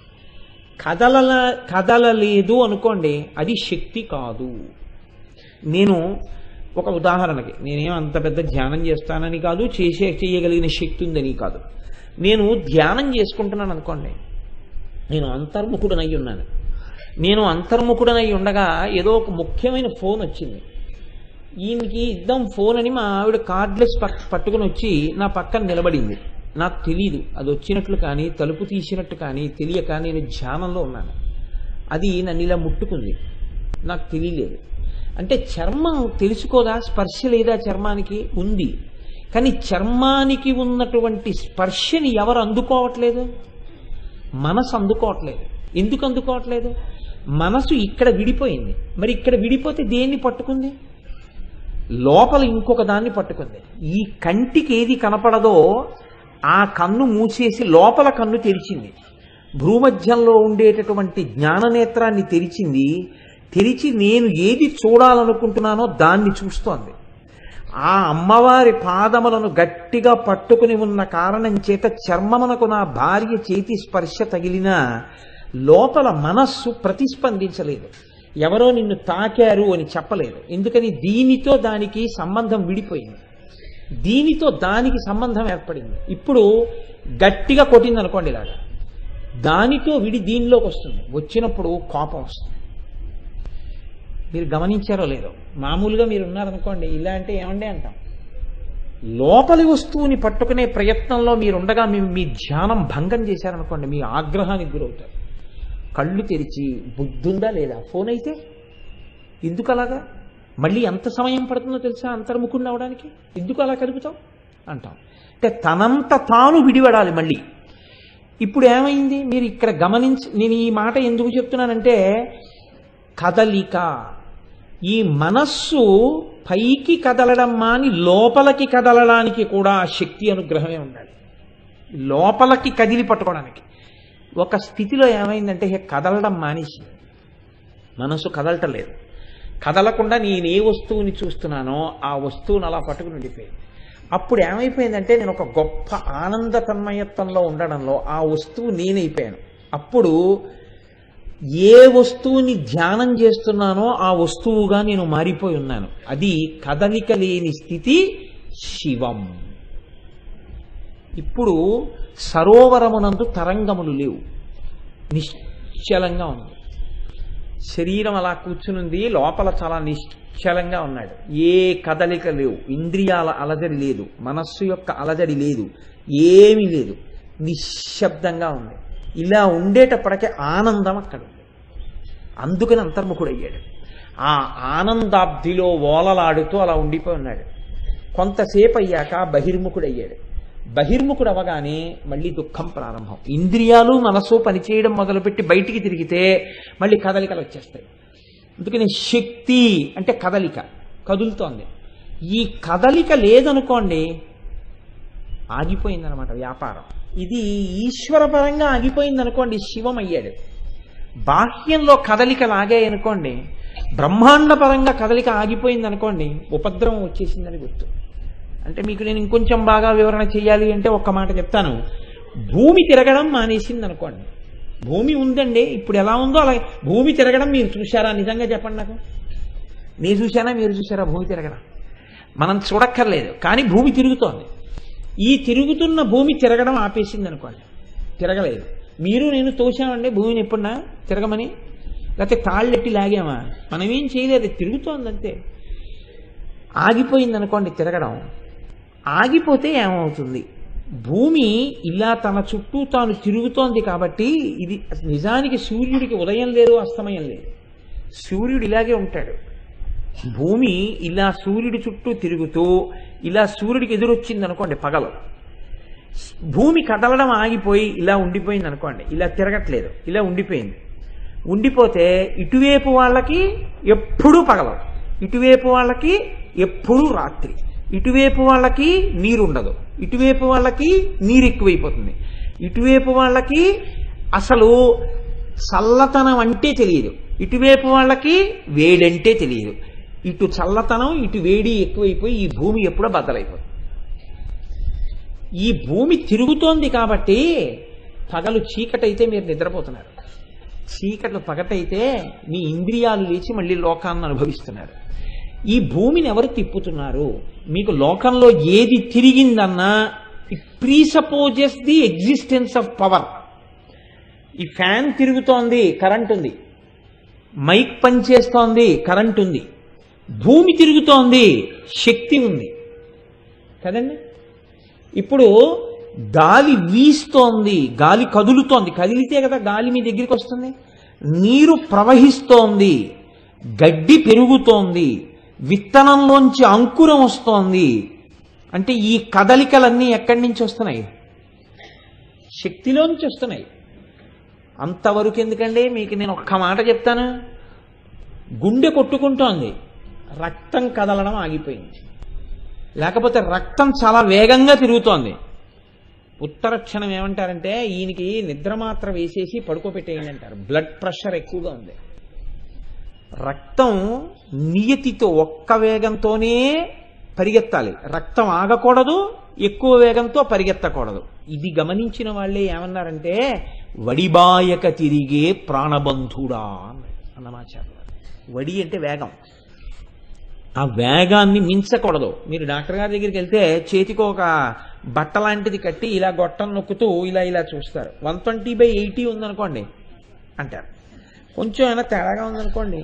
కదలల కదలలేదు అనుకోండి అది శక్తి కాదు నేను ఒక ఉదాహరణకి నేనేం అంత పెద్ద ధ్యానం చేస్తానని కాదు చేసే చేయగలిగిన శక్తి ఉందని కాదు నేను ధ్యానం చేసుకుంటున్నాను అనుకోండి నేను అంతర్ముఖుడనై ఉన్నాను నేను అంతర్ముఖుడనై ఉండగా ఏదో ఒక ముఖ్యమైన ఫోన్ వచ్చింది ఈయనకి ఇద్దాం ఫోన్ అని మా ఆవిడ కార్డ్లెస్ పక్ పట్టుకుని వచ్చి నా పక్కన నిలబడింది నాకు తెలియదు అది వచ్చినట్లు కానీ తలుపు తీసినట్టు కానీ తెలియక నేను ధ్యానంలో ఉన్నాను అది నన్ను ఇలా ముట్టుకుంది నాకు తెలియలేదు అంటే చర్మం తెలుసుకోదా స్పర్శ లేదా చర్మానికి ఉంది కానీ చర్మానికి ఉన్నటువంటి స్పర్శని ఎవరు అందుకోవట్లేదు మనసు అందుకోవట్లేదు ఎందుకు అందుకోవట్లేదు మనసు ఇక్కడ విడిపోయింది మరి ఇక్కడ విడిపోతే దేన్ని పట్టుకుంది లోపల ఇంకొక దాన్ని పట్టుకుంది ఈ కంటికి ఏది కనపడదో ఆ కన్ను మూసేసి లోపల కన్ను తెరిచింది భూమధ్యంలో ఉండేటటువంటి జ్ఞాననేత్రాన్ని తెరిచింది తెరిచి నేను ఏది చూడాలనుకుంటున్నానో దాన్ని చూస్తోంది ఆ అమ్మవారి పాదములను గట్టిగా పట్టుకుని ఉన్న కారణం చేత చర్మమునకు నా భార్య చేతి స్పర్శ తగిలిన లోపల మనస్సు ప్రతిస్పందించలేదు ఎవరో నిన్ను తాకారు అని చెప్పలేదు ఎందుకని దీనితో దానికి సంబంధం విడిపోయింది దీనితో దానికి సంబంధం ఏర్పడింది ఇప్పుడు గట్టిగా కొట్టింది అనుకోండి ఇలాగా దానితో విడి దీనిలోకి వస్తుంది వచ్చినప్పుడు కోపం వస్తుంది మీరు గమనించారో లేదో మామూలుగా మీరు ఉన్నారనుకోండి ఇలా అంటే ఏమండి అంటాం లోపలి వస్తువుని పట్టుకునే ప్రయత్నంలో మీరు ఉండగా మీ మీ ధ్యానం భంగం చేశారనుకోండి మీ ఆగ్రహానికి గురవుతారు కళ్ళు తెరిచి బుద్ధుందా లేదా ఫోన్ అయితే ఎందుకు అలాగా మళ్ళీ ఎంత సమయం పడుతుందో తెలుసా అంతర్ముఖుడిని అవడానికి ఎందుకు అలా కదుపుతాం అంటాం అంటే తనంత తాను విడివడాలి మళ్ళీ ఇప్పుడు ఏమైంది మీరు ఇక్కడ గమనించి నేను ఈ మాట ఎందుకు చెప్తున్నానంటే కదలిక ఈ మనస్సు పైకి కదలడం మాని లోపలికి కదలడానికి కూడా ఆ శక్తి అనుగ్రహమే ఉండాలి లోపలికి కదిలి పట్టుకోవడానికి ఒక స్థితిలో ఏమైందంటే ఇక కదలడం మానేసి మనసు కదలటం లేదు కదలకుండా నేను ఏ వస్తువుని చూస్తున్నానో ఆ వస్తువుని అలా పట్టుకుని ఉండిపోయింది అప్పుడు ఏమైపోయిందంటే నేను ఒక గొప్ప ఆనంద తన్మయత్వంలో ఉండడంలో ఆ వస్తువు నేనైపోయాను అప్పుడు ఏ వస్తువుని ధ్యానం చేస్తున్నానో ఆ వస్తువుగా నేను మారిపోయి ఉన్నాను అది కదలిక లేని స్థితి శివం ఇప్పుడు సరోవరమునందు తరంగములు లేవు నిశ్చలంగా ఉంది శరీరం అలా కూర్చునుంది లోపల చాలా నిశ్చలంగా ఉన్నాడు ఏ కదలిక లేవు ఇంద్రియాల అలజడి లేదు మనస్సు యొక్క అలజడి లేదు ఏమీ లేదు నిశ్శబ్దంగా ఉంది ఇలా ఉండేటప్పటికే ఆనందం అక్కడ ఉంది అందుకని అంతర్ముఖుడయ్యాడు ఆ ఆనందాబ్దిలో ఓలలాడుతూ అలా ఉండిపోయి ఉన్నాడు కొంతసేపు అయ్యాక బహిర్ముఖుడయ్యాడు బహిర్ముఖుడు అవగానే మళ్ళీ దుఃఖం ప్రారంభం ఇంద్రియాలు మనసు పనిచేయడం మొదలుపెట్టి బయటికి తిరిగితే మళ్ళీ కదలికలు వచ్చేస్తాయి అందుకని శక్తి అంటే కదలిక కదులుతోంది ఈ కదలిక లేదనుకోండి ఆగిపోయిందనమాట వ్యాపారం ఇది ఈశ్వరపరంగా ఆగిపోయింది అనుకోండి శివం అయ్యాడు బాహ్యంలో కదలిక లాగాయనుకోండి బ్రహ్మాండ పరంగా కదలిక ఆగిపోయింది అనుకోండి ఉపద్రవం వచ్చేసిందని గుర్తు అంటే మీకు నేను ఇంకొంచెం బాగా వివరణ చేయాలి అంటే ఒక్క మాట చెప్తాను భూమి తిరగడం మానేసింది అనుకోండి భూమి ఉందండి ఇప్పుడు ఎలా ఉందో అలా భూమి తిరగడం మీరు చూశారా నిజంగా చెప్పండి నాకు నేను చూశానా మీరు చూసారా భూమి తిరగడం మనం చూడక్కర్లేదు కానీ భూమి తిరుగుతోంది ఈ తిరుగుతున్న భూమి తిరగడం ఆపేసింది అనుకోండి తిరగలేదు మీరు నేను తోసామండి భూమిని ఎప్పుడన్నా తిరగమని లేకపోతే తాళ్ళెట్టి లాగామా మనం ఏం చేయలేదు తిరుగుతోంది అంతే ఆగిపోయింది అనుకోండి తిరగడం ఆగిపోతే ఏమవుతుంది భూమి ఇలా తన చుట్టూ తాను తిరుగుతోంది కాబట్టి ఇది నిజానికి సూర్యుడికి ఉదయం లేదు అస్తమయం లేదు సూర్యుడు ఇలాగే ఉంటాడు భూమి ఇలా సూర్యుడి చుట్టూ తిరుగుతూ ఇలా సూర్యుడికి ఎదురొచ్చింది అనుకోండి పగలు భూమి కదలడం ఆగిపోయి ఇలా ఉండిపోయింది అనుకోండి ఇలా తిరగట్లేదు ఇలా ఉండిపోయింది ఉండిపోతే ఇటువైపు వాళ్ళకి ఎప్పుడూ పగలవు ఇటువైపు వాళ్ళకి ఎప్పుడూ రాత్రి ఇటువైపు వాళ్ళకి నీరు ఉండదు ఇటువైపు వాళ్ళకి నీరు ఎక్కువైపోతుంది ఇటువైపు వాళ్ళకి అసలు చల్లతనం అంటే తెలియదు ఇటువైపు వాళ్ళకి వేడంటే తెలియదు ఇటు చల్లతనం ఇటు వేడి ఎక్కువైపోయి ఈ భూమి ఎప్పుడో బద్దలైపోతుంది ఈ భూమి తిరుగుతోంది కాబట్టి పగలు చీకటైతే మీరు నిద్రపోతున్నారు చీకట్లు పగటైతే మీ ఇంద్రియాలు లేచి మళ్ళీ లోకాన్ని అనుభవిస్తున్నారు ఈ భూమిని ఎవరు తిప్పుతున్నారు మీకు లోకంలో ఏది తిరిగిందన్నా presupposes the existence of power ఈ ఫ్యాన్ తిరుగుతోంది కరెంట్ ఉంది మైక్ పనిచేస్తోంది కరెంట్ ఉంది భూమి తిరుగుతోంది శక్తి ఉంది కదండి ఇప్పుడు గాలి వీస్తోంది గాలి కదులుతోంది కదిలితే కదా గాలి మీ దగ్గరికి వస్తుంది నీరు ప్రవహిస్తోంది గడ్డి పెరుగుతోంది విత్తనంలోంచి అంకురం వస్తోంది అంటే ఈ కదలికలన్నీ ఎక్కడి నుంచి వస్తున్నాయి శక్తిలోంచి వస్తున్నాయి అంతవరకు ఎందుకండి మీకు నేను ఒక్క మాట చెప్తాను గుండె కొట్టుకుంటోంది రక్తం కదలడం ఆగిపోయింది లేకపోతే రక్తం చాలా వేగంగా తిరుగుతోంది ఉత్తర క్షణం ఏమంటారంటే ఈయనకి నిద్ర మాత్ర వేసేసి పడుకోబెట్టేయండి అంటారు బ్లడ్ ప్రెషర్ ఎక్కువగా ఉంది రక్తం నియతితో ఒక్క వేగంతోనే పరిగెత్తాలి రక్తం ఆగకూడదు ఎక్కువ వేగంతో పరిగెత్తకూడదు ఇది గమనించిన వాళ్ళే ఏమన్నారంటే వడిబాయక తిరిగే ప్రాణబంధుడా అన్నమాచార్య వడి అంటే వేగం ఆ వేగాన్ని మించకూడదు మీరు డాక్టర్ గారి దగ్గరికి వెళ్తే చేతికి ఒక బట్ట లాంటిది కట్టి ఇలా గొట్టం నొక్కుతూ ఇలా ఇలా చూస్తారు వన్ ట్వంటీ బై ఎయిటీ ఉందనుకోండి అంటారు కొంచెం ఏమైనా తేడాగా ఉందనుకోండి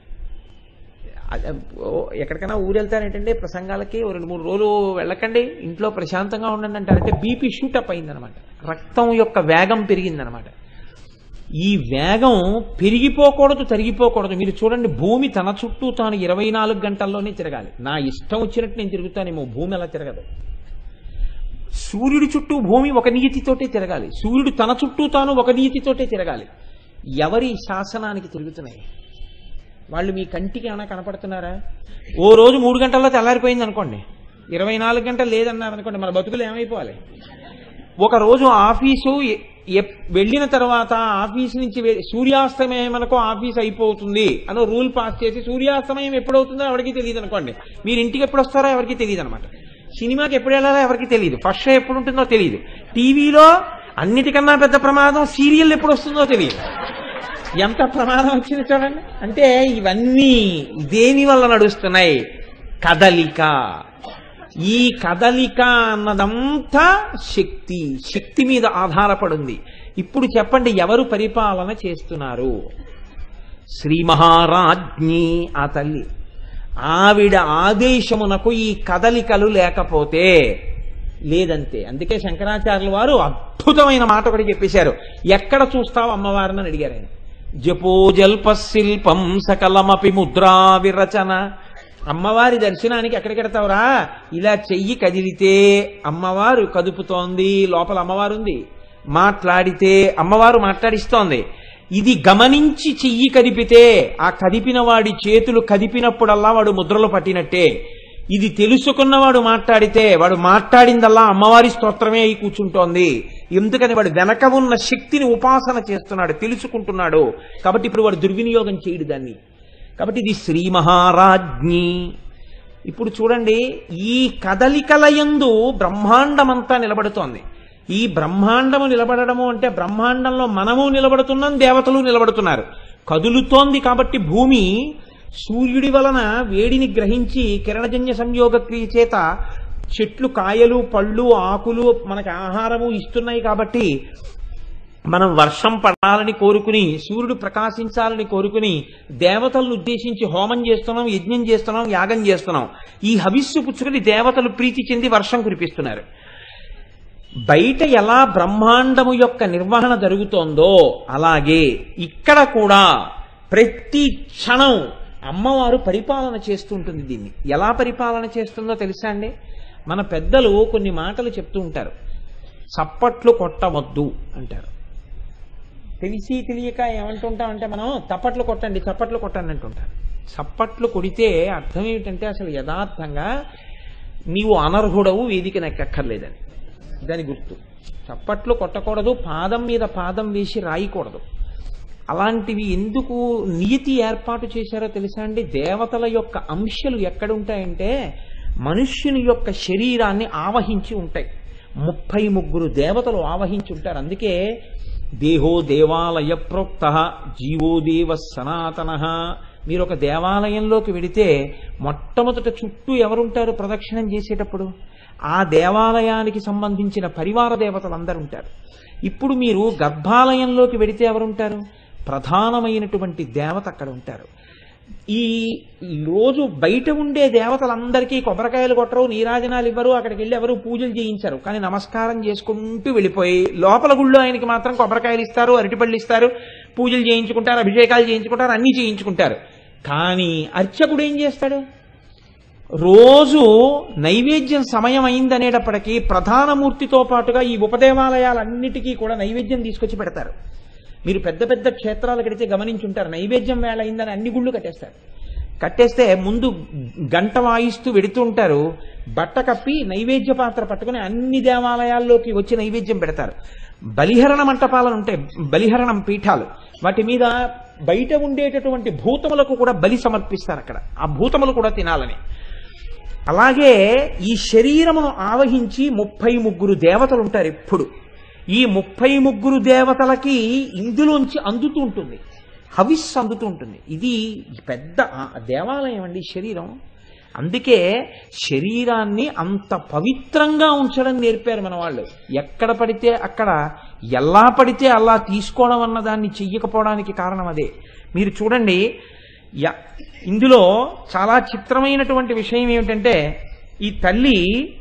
అదే, ఓ, ఎక్కడికైనా ఊరు వెళ్తారేంటంటే ప్రసంగాలకి ఓ రెండు మూడు రోజులు వెళ్ళకండి ఇంట్లో ప్రశాంతంగా ఉండండి అంటారు అంటే బీపీ షూటప్ అయిందనమాట రక్తం యొక్క వేగం పెరిగిందనమాట ఈ వేగం పెరిగిపోకూడదు తరిగిపోకూడదు మీరు చూడండి భూమి తన చుట్టూ తాను ఇరవై నాలుగు గంటల్లోనే తిరగాలి నా ఇష్టం వచ్చినట్టు నేను తిరుగుతానేమో భూమి అలా తిరగదు సూర్యుడి చుట్టూ భూమి ఒక నీతితోటే తిరగాలి సూర్యుడు తన చుట్టూ తాను ఒక నీతితోటే తిరగాలి ఎవరి శాసనానికి తిరుగుతున్నాయి వాళ్ళు మీ కంటికి ఏమైనా కనపడుతున్నారా ఓ రోజు మూడు గంటల్లో తెల్లారిపోయింది అనుకోండి ఇరవై నాలుగు గంటలు లేదన్నారు అనుకోండి మన బతుకులు ఏమైపోవాలి ఒక రోజు ఆఫీసు ఎ- ఎప్- వెళ్ళిన తర్వాత ఆఫీస్ నుంచి వె- సూర్యాస్తమయం మనకు ఆఫీస్ అయిపోతుంది అని రూల్ పాస్ చేసి సూర్యాస్తమయం ఎప్పుడవుతుందో ఎవరికి తెలియదు అనుకోండి మీరు ఇంటికి ఎప్పుడు వస్తారో ఎవరికి తెలియదు అనమాట సినిమాకి ఎప్పుడు వెళ్ళాలో ఎవరికి తెలియదు ఫస్ట్ షో ఎప్పుడు ఉంటుందో తెలియదు టీవీలో అన్నిటికన్నా పెద్ద ప్రమాదం సీరియల్ ఎప్పుడు వస్తుందో తెలియదు ఎంత ప్రమాదం వచ్చింది చూడండి అంటే ఇవన్నీ దేని వల్ల నడుస్తున్నాయి కదలిక ఈ కదలిక అన్నదంతా శక్తి శక్తి మీద ఆధారపడింది ఇప్పుడు చెప్పండి ఎవరు పరిపాలన చేస్తున్నారు శ్రీ మహారాజ్ఞి ఆ తల్లి ఆవిడ ఆదేశమునకు ఈ కదలికలు లేకపోతే లేదంతే అందుకే శంకరాచార్యుల వారు అద్భుతమైన మాట ఒకటి చెప్పేశారు ఎక్కడ చూస్తావు అమ్మవారిని అని అడిగారు ఆయన జపోజల్ప శిల్పం సకలమపి ముద్రా విరచన అమ్మవారి దర్శనానికి ఎక్కడికెడతావురా ఇలా చెయ్యి కదిలితే అమ్మవారు కదుపుతోంది లోపల అమ్మవారు ఉంది మాట్లాడితే అమ్మవారు మాట్లాడిస్తోంది ఇది గమనించి చెయ్యి కదిపితే ఆ కదిపిన వాడి చేతులు కదిపినప్పుడల్లా వాడు ముద్రలు పట్టినట్టే ఇది తెలుసుకున్నవాడు మాట్లాడితే వాడు మాట్లాడిందల్లా అమ్మవారి స్తోత్రమే అయి కూర్చుంటోంది ఎందుకని వాడు వెనక ఉన్న శక్తిని ఉపాసన చేస్తున్నాడు తెలుసుకుంటున్నాడు కాబట్టి ఇప్పుడు వాడు దుర్వినియోగం చేయడు దాన్ని కాబట్టి ఇది శ్రీ మహారాజ్ఞి ఇప్పుడు చూడండి ఈ కదలికలయందు బ్రహ్మాండమంతా నిలబడుతోంది ఈ బ్రహ్మాండము నిలబడము అంటే బ్రహ్మాండంలో మనము నిలబడుతున్నాం దేవతలు నిలబడుతున్నారు కదులుతోంది కాబట్టి భూమి సూర్యుడి వలన వేడిని గ్రహించి కిరణజన్య సంయోగ క్రియ చేత చెట్లు కాయలు పళ్ళు ఆకులు మనకు ఆహారము ఇస్తున్నాయి కాబట్టి మనం వర్షం పడాలని కోరుకుని సూర్యుడు ప్రకాశించాలని కోరుకుని దేవతలను ఉద్దేశించి హోమం చేస్తున్నాం యజ్ఞం చేస్తున్నాం యాగం చేస్తున్నాం ఈ హవిస్సు పుచ్చుకొని దేవతలు ప్రీతి చెంది వర్షం కురిపిస్తున్నారు బయట ఎలా బ్రహ్మాండము యొక్క నిర్వహణ జరుగుతోందో అలాగే ఇక్కడ కూడా ప్రతి క్షణం అమ్మవారు పరిపాలన చేస్తుంటుంది దీన్ని ఎలా పరిపాలన చేస్తుందో తెలుసా అండి మన పెద్దలు కొన్ని మాటలు చెప్తూ ఉంటారు చప్పట్లు కొట్టవద్దు అంటారు తెలిసి తెలియక ఏమంటుంటామంటే మనం చప్పట్లు కొట్టండి చప్పట్లు కొట్టండి అంటుంటారు చప్పట్లు కొడితే అర్థం ఏమిటంటే అసలు యథార్థంగా నీవు అనర్హుడవు వేదిక నెక్కక్కర్లేదని దాని గుర్తు చప్పట్లు కొట్టకూడదు పాదం మీద పాదం వేసి రాయకూడదు అలాంటివి ఎందుకు నియతి ఏర్పాటు చేశారో తెలుసా అండి దేవతల యొక్క అంశాలు ఎక్కడుంటాయంటే మనుష్యుని యొక్క శరీరాన్ని ఆవహించి ఉంటాయి ముప్పై ముగ్గురు దేవతలు ఆవహించి ఉంటారు అందుకే దేహో దేవాలయ ప్రోక్త జీవో దేవ సనాతన మీరు ఒక దేవాలయంలోకి వెడితే మొట్టమొదట చుట్టూ ఎవరుంటారు ప్రదక్షిణం చేసేటప్పుడు ఆ దేవాలయానికి సంబంధించిన పరివార దేవతలు అందరు ఉంటారు ఇప్పుడు మీరు గర్భాలయంలోకి వెడితే ఎవరుంటారు ప్రధానమైనటువంటి దేవత అక్కడ ఉంటారు ఈ రోజు బయట ఉండే దేవతలందరికీ కొబ్బరికాయలు కొట్టరు నీరాజనాలు ఇవ్వరు అక్కడికి వెళ్ళి ఎవరు పూజలు చేయించరు కానీ నమస్కారం చేసుకుంటూ వెళ్ళిపోయి లోపల గుళ్ళో ఆయనకి మాత్రం కొబ్బరికాయలు ఇస్తారు అరటిపళ్ళు ఇస్తారు పూజలు చేయించుకుంటారు అభిషేకాలు చేయించుకుంటారు అన్నీ చేయించుకుంటారు కానీ అర్చకుడు ఏం చేస్తాడు రోజు నైవేద్యం సమయం అయిందనేటప్పటికీ ప్రధాన మూర్తితో పాటుగా ఈ ఉపదేవాలయాలన్నిటికీ కూడా నైవేద్యం తీసుకొచ్చి పెడతారు మీరు పెద్ద పెద్ద క్షేత్రాలు కడితే గమనించుంటారు నైవేద్యం వేళ అయిందని అన్ని గుళ్ళు కట్టేస్తారు కట్టేస్తే ముందు గంట వాయిస్తూ వెడుతుంటారు బట్ట కప్పి నైవేద్య పాత్ర పట్టుకుని అన్ని దేవాలయాల్లోకి వచ్చి నైవేద్యం పెడతారు బలిహరణ మంటపాలను ఉంటాయి బలిహరణం పీఠాలు వాటి మీద బయట ఉండేటటువంటి భూతములకు కూడా బలి సమర్పిస్తారు అక్కడ ఆ భూతములు కూడా తినాలని అలాగే ఈ శరీరమును ఆవహించి ముప్పై ముగ్గురు దేవతలు ఉంటారు ఎప్పుడు ఈ ముప్పై ముగ్గురు దేవతలకి ఇందులోంచి అందుతూ ఉంటుంది హవిస్ అందుతూ ఉంటుంది ఇది పెద్ద ఆ- దేవాలయం అండి శరీరం అందుకే శరీరాన్ని అంత పవిత్రంగా ఉంచడం నేర్పారు మన వాళ్ళు ఎక్కడ పడితే అక్కడ ఎలా పడితే అలా తీసుకోవడం అన్న దాన్ని చెయ్యకపోవడానికి కారణం అదే మీరు చూడండి య- ఇందులో చాలా చిత్రమైనటువంటి విషయం ఏమిటంటే ఈ తల్లి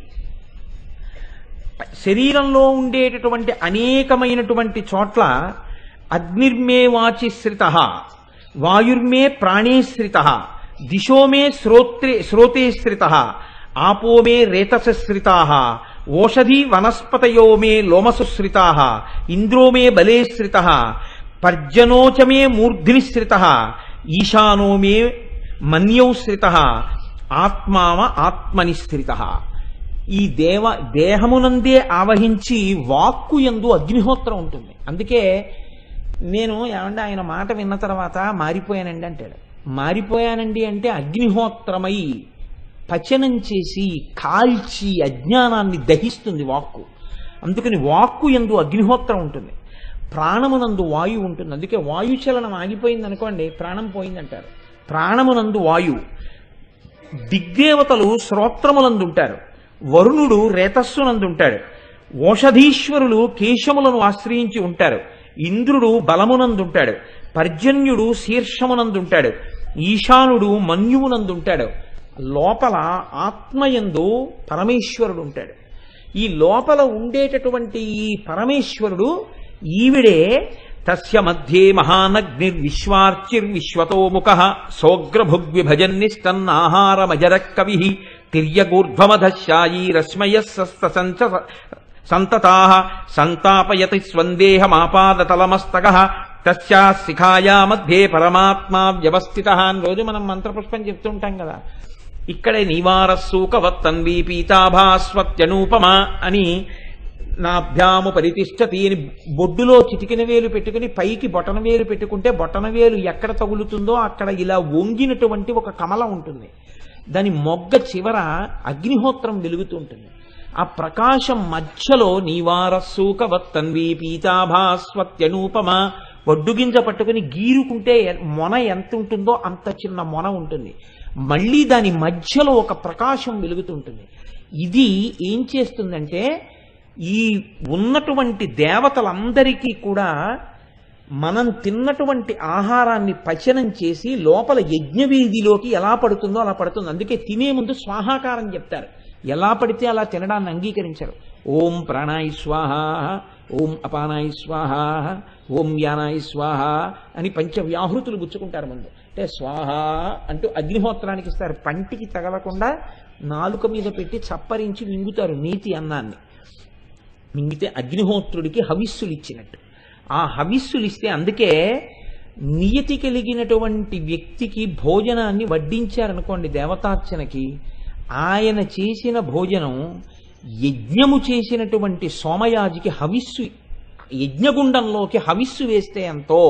శరీరంలో ఉండేటటువంటి అనేకమైనటువంటి చోట్ల అగ్నిర్మే వాచి శ్రిత వాయుర్మే ప్రాణే శ్రిత దిశో మే శ్రోత్రే శ్రోతే శ్రిత ఆపో మే రేతస శ్రితా ఓషధి వనస్పతయో మే లోమసుశ్రితా ఇంద్రో మే బలే శ్రిత పర్జనోచ మే మూర్ధిని శ్రిత ఈశానో మే మన్యౌ శ్రిత ఆత్మావ ఆత్మని స్థిరిత ఈ దేవ దేహమునందే ఆవహించి వాక్కు ఎందు అగ్నిహోత్రం ఉంటుంది అందుకే నేను ఏమంటే ఆయన మాట విన్న తర్వాత మారిపోయానండి అంటాడు మారిపోయానండి అంటే అగ్నిహోత్రమై పచనం చేసి కాల్చి అజ్ఞానాన్ని దహిస్తుంది వాక్కు అందుకని వాక్కు ఎందు అగ్నిహోత్రం ఉంటుంది ప్రాణమునందు వాయువు ఉంటుంది అందుకే వాయుచలనం ఆగిపోయింది అనుకోండి ప్రాణం పోయిందంటారు ప్రాణమునందు వాయువు దిగ్దేవతలు శ్రోత్రములందుంటారు వరుణుడు రేతస్సునందుంటాడు ఓషధీశ్వరులు కేశములను ఆశ్రయించి ఉంటారు ఇంద్రుడు బలమునందుంటాడు పర్జన్యుడు శీర్షమునందుంటాడు ఈశానుడు మన్యువునందుంటాడు లోపల ఆత్మయందు పరమేశ్వరుడు ఉంటాడు ఈ లోపల ఉండేటటువంటి ఈ పరమేశ్వరుడు ఈవిడే తస్య మధ్యే మహానగ్నిర్విశ్వార్చిర్విశ్వతో ముఖ సోగ్రభుగ్విభజన్నిష్టన్నాహారమజర కవి తిర్యగూర్ధ్వమధశాయీ రశ్మయ సంచ సంతతా సంతాపయతి స్వందేహమాపాదతలమస్తక తస్యా శిఖాయా మధ్యే పరమాత్మా వ్యవస్థిత అని రోజు మనం మంత్రపుష్పం చెప్తుంటాం కదా ఇక్కడే నివారస్సూకవత్తన్వీ పీతాభాస్వత్యనూపమ అని నాభ్యాము పరితిష్టతి అని బొడ్డులో చిటికిన వేలు పెట్టుకుని పైకి బొటన వేలు పెట్టుకుంటే బొటన వేలు ఎక్కడ తగులుతుందో అక్కడ ఇలా వంగినటువంటి ఒక కమల ఉంటుంది దాని మొగ్గ చివర అగ్నిహోత్రం వెలుగుతూ ఉంటుంది ఆ ప్రకాశం మధ్యలో నీవారస్సూకవత్తన్వీ పీతాభాస్వత్యనూపమ వడ్డుగింజ పట్టుకుని గీరుకుంటే ఎ- మొన ఎంత ఉంటుందో అంత చిన్న మొన ఉంటుంది మళ్ళీ దాని మధ్యలో ఒక ప్రకాశం వెలుగుతుంటుంది ఇది ఏం చేస్తుందంటే ఈ ఉన్నటువంటి దేవతలందరికీ కూడా మనం తిన్నటువంటి ఆహారాన్ని పచనం చేసి లోపల యజ్ఞవీధిలోకి ఎలా పడుతుందో అలా పడుతుంది అందుకే తినే ముందు స్వాహాకారం చెప్తారు ఎలా పడితే అలా తినడాన్ని అంగీకరించారు ఓం ప్రాణాయి స్వాహ ఓం అపానాయి స్వాహ ఓం యానాయి స్వాహ అని పంచ వ్యాహృతులు గుచ్చుకుంటారు ముందు అంటే స్వాహ అంటూ అగ్నిహోత్రానికి ఇస్తారు పంటికి తగలకుండా నాలుక మీద పెట్టి చప్పరించి మింగుతారు నీతి అన్నాన్ని మింగితే అగ్నిహోత్రుడికి హవిస్సులు ఇచ్చినట్టు ఆ హవిస్సులు ఇస్తే అందుకే నియతి కలిగినటువంటి వ్యక్తికి భోజనాన్ని వడ్డించారనుకోండి దేవతార్చనకి ఆయన చేసిన భోజనం యజ్ఞము చేసినటువంటి సోమయాజికి హవిస్సు యజ్ఞగుండంలోకి హవిస్సు వేస్తే ఎంతో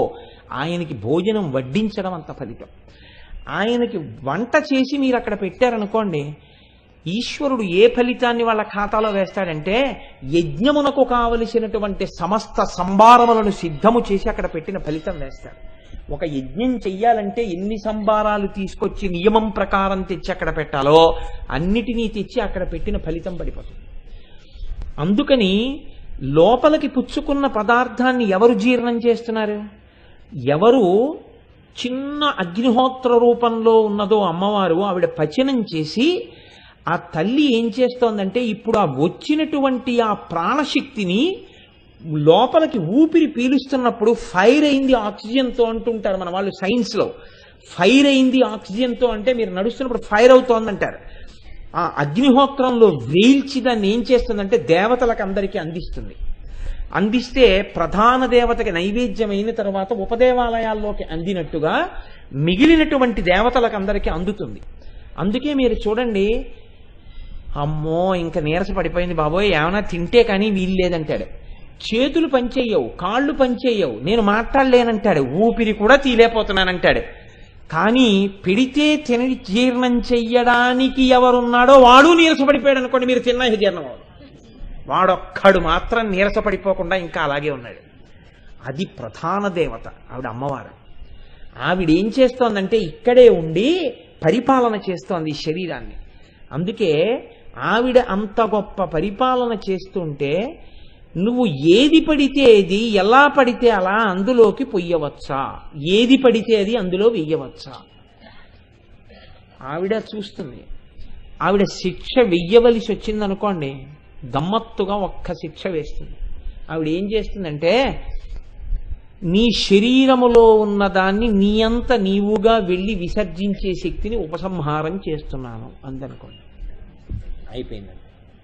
ఆయనకి భోజనం వడ్డించడం అంత ఫలితం ఆయనకి వంట చేసి మీరు అక్కడ పెట్టారనుకోండి ఈశ్వరుడు ఏ ఫలితాన్ని వాళ్ళ ఖాతాలో వేస్తాడంటే యజ్ఞమునకు కావలసినటువంటి సమస్త సంభారములను సిద్ధము చేసి అక్కడ పెట్టిన ఫలితం వేస్తాడు ఒక యజ్ఞం చెయ్యాలంటే ఎన్ని సంభారాలు తీసుకొచ్చి నియమం ప్రకారం తెచ్చి అక్కడ పెట్టాలో అన్నిటినీ తెచ్చి అక్కడ పెట్టిన ఫలితం పడిపోతుంది అందుకని లోపలికి పుచ్చుకున్న పదార్థాన్ని ఎవరు జీర్ణం చేస్తున్నారు ఎవరు చిన్న అగ్నిహోత్ర రూపంలో ఉన్నదో అమ్మవారు ఆవిడ పచనం చేసి ఆ తల్లి ఏం చేస్తోందంటే ఇప్పుడు ఆ వచ్చినటువంటి ఆ ప్రాణశక్తిని లోపలికి ఊపిరి పీలుస్తున్నప్పుడు ఫైర్ అయింది ఆక్సిజన్తో అంటుంటారు మన వాళ్ళు సైన్స్లో ఫైర్ అయింది ఆక్సిజన్తో అంటే మీరు నడుస్తున్నప్పుడు ఫైర్ అవుతోందంటారు ఆ అగ్నిహోత్రంలో వేల్చి దాన్ని ఏం చేస్తుందంటే దేవతలకు అందరికీ అందిస్తుంది అందిస్తే ప్రధాన దేవతకి నైవేద్యం అయిన తర్వాత ఉపదేవాలయాల్లోకి అందినట్టుగా మిగిలినటువంటి దేవతలకు అందరికీ అందుతుంది అందుకే మీరు చూడండి అమ్మో ఇంకా నీరస పడిపోయింది బాబోయ్ ఏమైనా తింటే కానీ వీలు లేదంటాడు చేతులు పనిచేయవు కాళ్ళు పనిచేయవు నేను మాట్లాడలేనంటాడు ఊపిరి కూడా తీలేపోతున్నానంటాడు కానీ పెడితే తిని జీర్ణం చెయ్యడానికి ఎవరున్నాడో వాడు నీరసపడిపోయాడు అనుకోండి మీరు తిన్నా జీర్ణం అవ్వదు వాడొక్కడు మాత్రం నీరసపడిపోకుండా ఇంకా అలాగే ఉన్నాడు అది ప్రధాన దేవత ఆవిడ అమ్మవారు ఆవిడ ఏం చేస్తోందంటే ఇక్కడే ఉండి పరిపాలన చేస్తోంది ఈ శరీరాన్ని అందుకే ఆవిడ అంత గొప్ప పరిపాలన చేస్తుంటే నువ్వు ఏది పడితే ఏది ఎలా పడితే అలా అందులోకి పొయ్యవచ్చా ఏది పడితే అది అందులో వెయ్యవచ్చా ఆవిడ చూస్తుంది ఆవిడ శిక్ష వెయ్యవలసి వచ్చిందనుకోండి గమ్మత్తుగా ఒక్క శిక్ష వేస్తుంది ఆవిడ ఏం చేస్తుందంటే నీ శరీరములో ఉన్నదాన్ని నీ అంత నీవుగా వెళ్ళి విసర్జించే శక్తిని ఉపసంహారం చేస్తున్నాను అందనుకోండి అయిపోయిందండి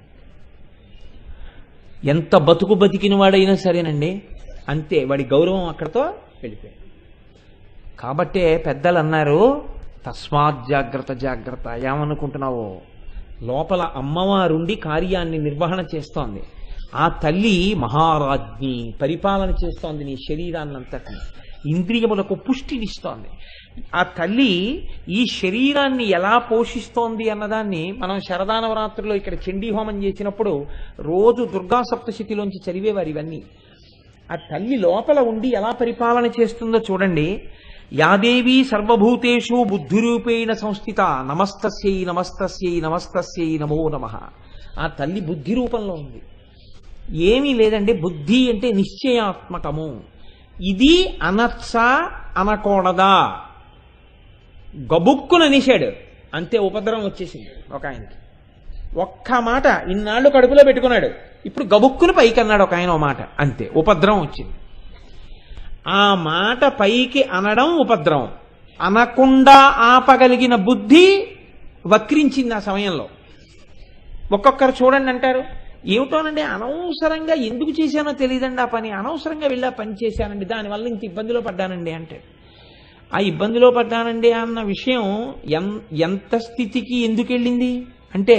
ఎంత బతుకు బతికిన వాడైనా సరేనండి అంతే వాడి గౌరవం అక్కడతో వెళ్ళిపోయింది కాబట్టే పెద్దలు అన్నారు తస్మాత్ జాగ్రత్త జాగ్రత్త ఏమనుకుంటున్నావో లోపల అమ్మవారుండి కార్యాన్ని నిర్వహణ చేస్తోంది ఆ తల్లి మహారాజ్ఞి పరిపాలన చేస్తోంది నీ శరీరాన్నంతటిని ఇంద్రియములకు పుష్టినిస్తోంది ఆ తల్లి ఈ శరీరాన్ని ఎలా పోషిస్తోంది అన్నదాన్ని మనం శరదానవరాత్రిలో ఇక్కడ చండీ హోమం చేసినప్పుడు రోజు దుర్గా సప్తశతిలోంచి చదివేవారు ఇవన్నీ ఆ తల్లి లోపల ఉండి ఎలా పరిపాలన చేస్తుందో చూడండి యాదేవి సర్వభూతేషు బుద్ధిరూపేణ సంస్థిత నమస్తస్యై నమస్తస్యై నమస్తస్యై నమో నమ ఆ తల్లి బుద్ధి రూపంలో ఉంది ఏమీ లేదండి బుద్ధి అంటే నిశ్చయాత్మకము ఇది అనచ్చా అనకూడదా గబుక్కున నిషాడు అంతే ఉపద్రవం వచ్చేసింది ఒక ఆయనకి ఒక్క మాట ఇన్నాళ్ళు కడుపులో పెట్టుకున్నాడు ఇప్పుడు గబుక్కును పైకి అన్నాడు ఒక ఆయన ఓ మాట అంతే ఉపద్రవం వచ్చింది ఆ మాట పైకి అనడం ఉపద్రవం అనకుండా ఆపగలిగిన బుద్ధి వక్రించింది ఆ సమయంలో ఒక్కొక్కరు చూడండి అంటారు ఏమిటోనండి అనవసరంగా ఎందుకు చేశానో తెలియదండి ఆ పని అనవసరంగా వెళ్ళి ఆ పని చేశానండి దానివల్ల ఇంత ఇబ్బందిలో పడ్డానండి అంటే ఆ ఇబ్బందిలో పడ్డానండి అన్న విషయం ఎన్ ఎంత స్థితికి ఎందుకు వెళ్ళింది అంటే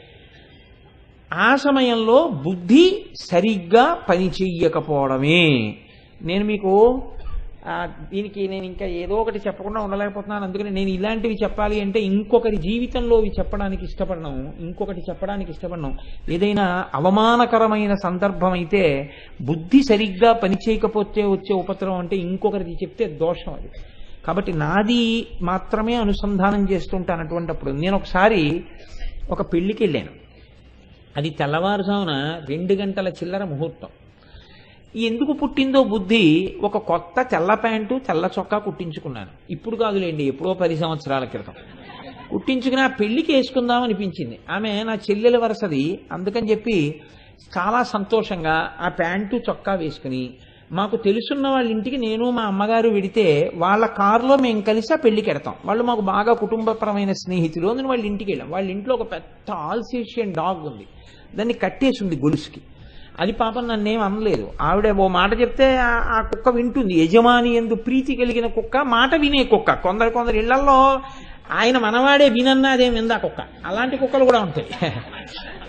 ఆ సమయంలో బుద్ధి సరిగ్గా పని చెయ్యకపోవడమే నేను మీకు ఆ, దీనికి నేను ఇంకా ఏదో ఒకటి చెప్పకుండా ఉండలేకపోతున్నాను అందుకని నేను ఇలాంటివి చెప్పాలి అంటే ఇంకొకరి జీవితంలో ఇవి చెప్పడానికి ఇష్టపడను ఇంకొకటి చెప్పడానికి ఇష్టపడను ఏదైనా అవమానకరమైన సందర్భం అయితే బుద్ధి సరిగ్గా పనిచేయకపోతే వచ్చే ఉపద్రవం అంటే ఇంకొకరిది చెప్తే దోషం అది కాబట్టి నాది మాత్రమే అనుసంధానం చేస్తుంటాను అటువంటిప్పుడు నేను ఒకసారి ఒక పెళ్లికి వెళ్ళాను అది తెల్లవారుజామున రెండు గంటల చిల్లర ముహూర్తం ఎందుకు పుట్టిందో బుద్ధి ఒక కొత్త తెల్ల ప్యాంటు తెల్ల చొక్కా కుట్టించుకున్నాను ఇప్పుడు కాదులేండి ఎప్పుడో పది సంవత్సరాల క్రితం కుట్టించుకుని ఆ పెళ్లికి వేసుకుందాం అనిపించింది ఆమె నా చెల్లెల వరసది అందుకని చెప్పి చాలా సంతోషంగా ఆ ప్యాంటు చొక్కా వేసుకుని మాకు తెలుసున్న వాళ్ళ ఇంటికి నేను మా అమ్మగారు వెడితే వాళ్ళ కారులో మేము కలిసి ఆ పెళ్లికి వెడతాం వాళ్ళు మాకు బాగా కుటుంబపరమైన స్నేహితులు నేను వాళ్ళ ఇంటికి వెళ్ళాం వాళ్ళ ఇంట్లో ఒక పెద్ద ఆల్సేషియన్ డాగ్ ఉంది దాన్ని కట్టేసి ఉంది గొలుసుకి అది పాపం నన్నేం అనలేదు ఆవిడ ఓ మాట చెప్తే ఆ- ఆ కుక్క వింటుంది యజమాని ఎందు ప్రీతి కలిగిన కుక్క మాట వినే కుక్క కొందరు కొందరు ఇళ్లలో ఆయన మనవాడే వినన్నా అదేం విందా కుక్క అలాంటి కుక్కలు కూడా ఉంటాయి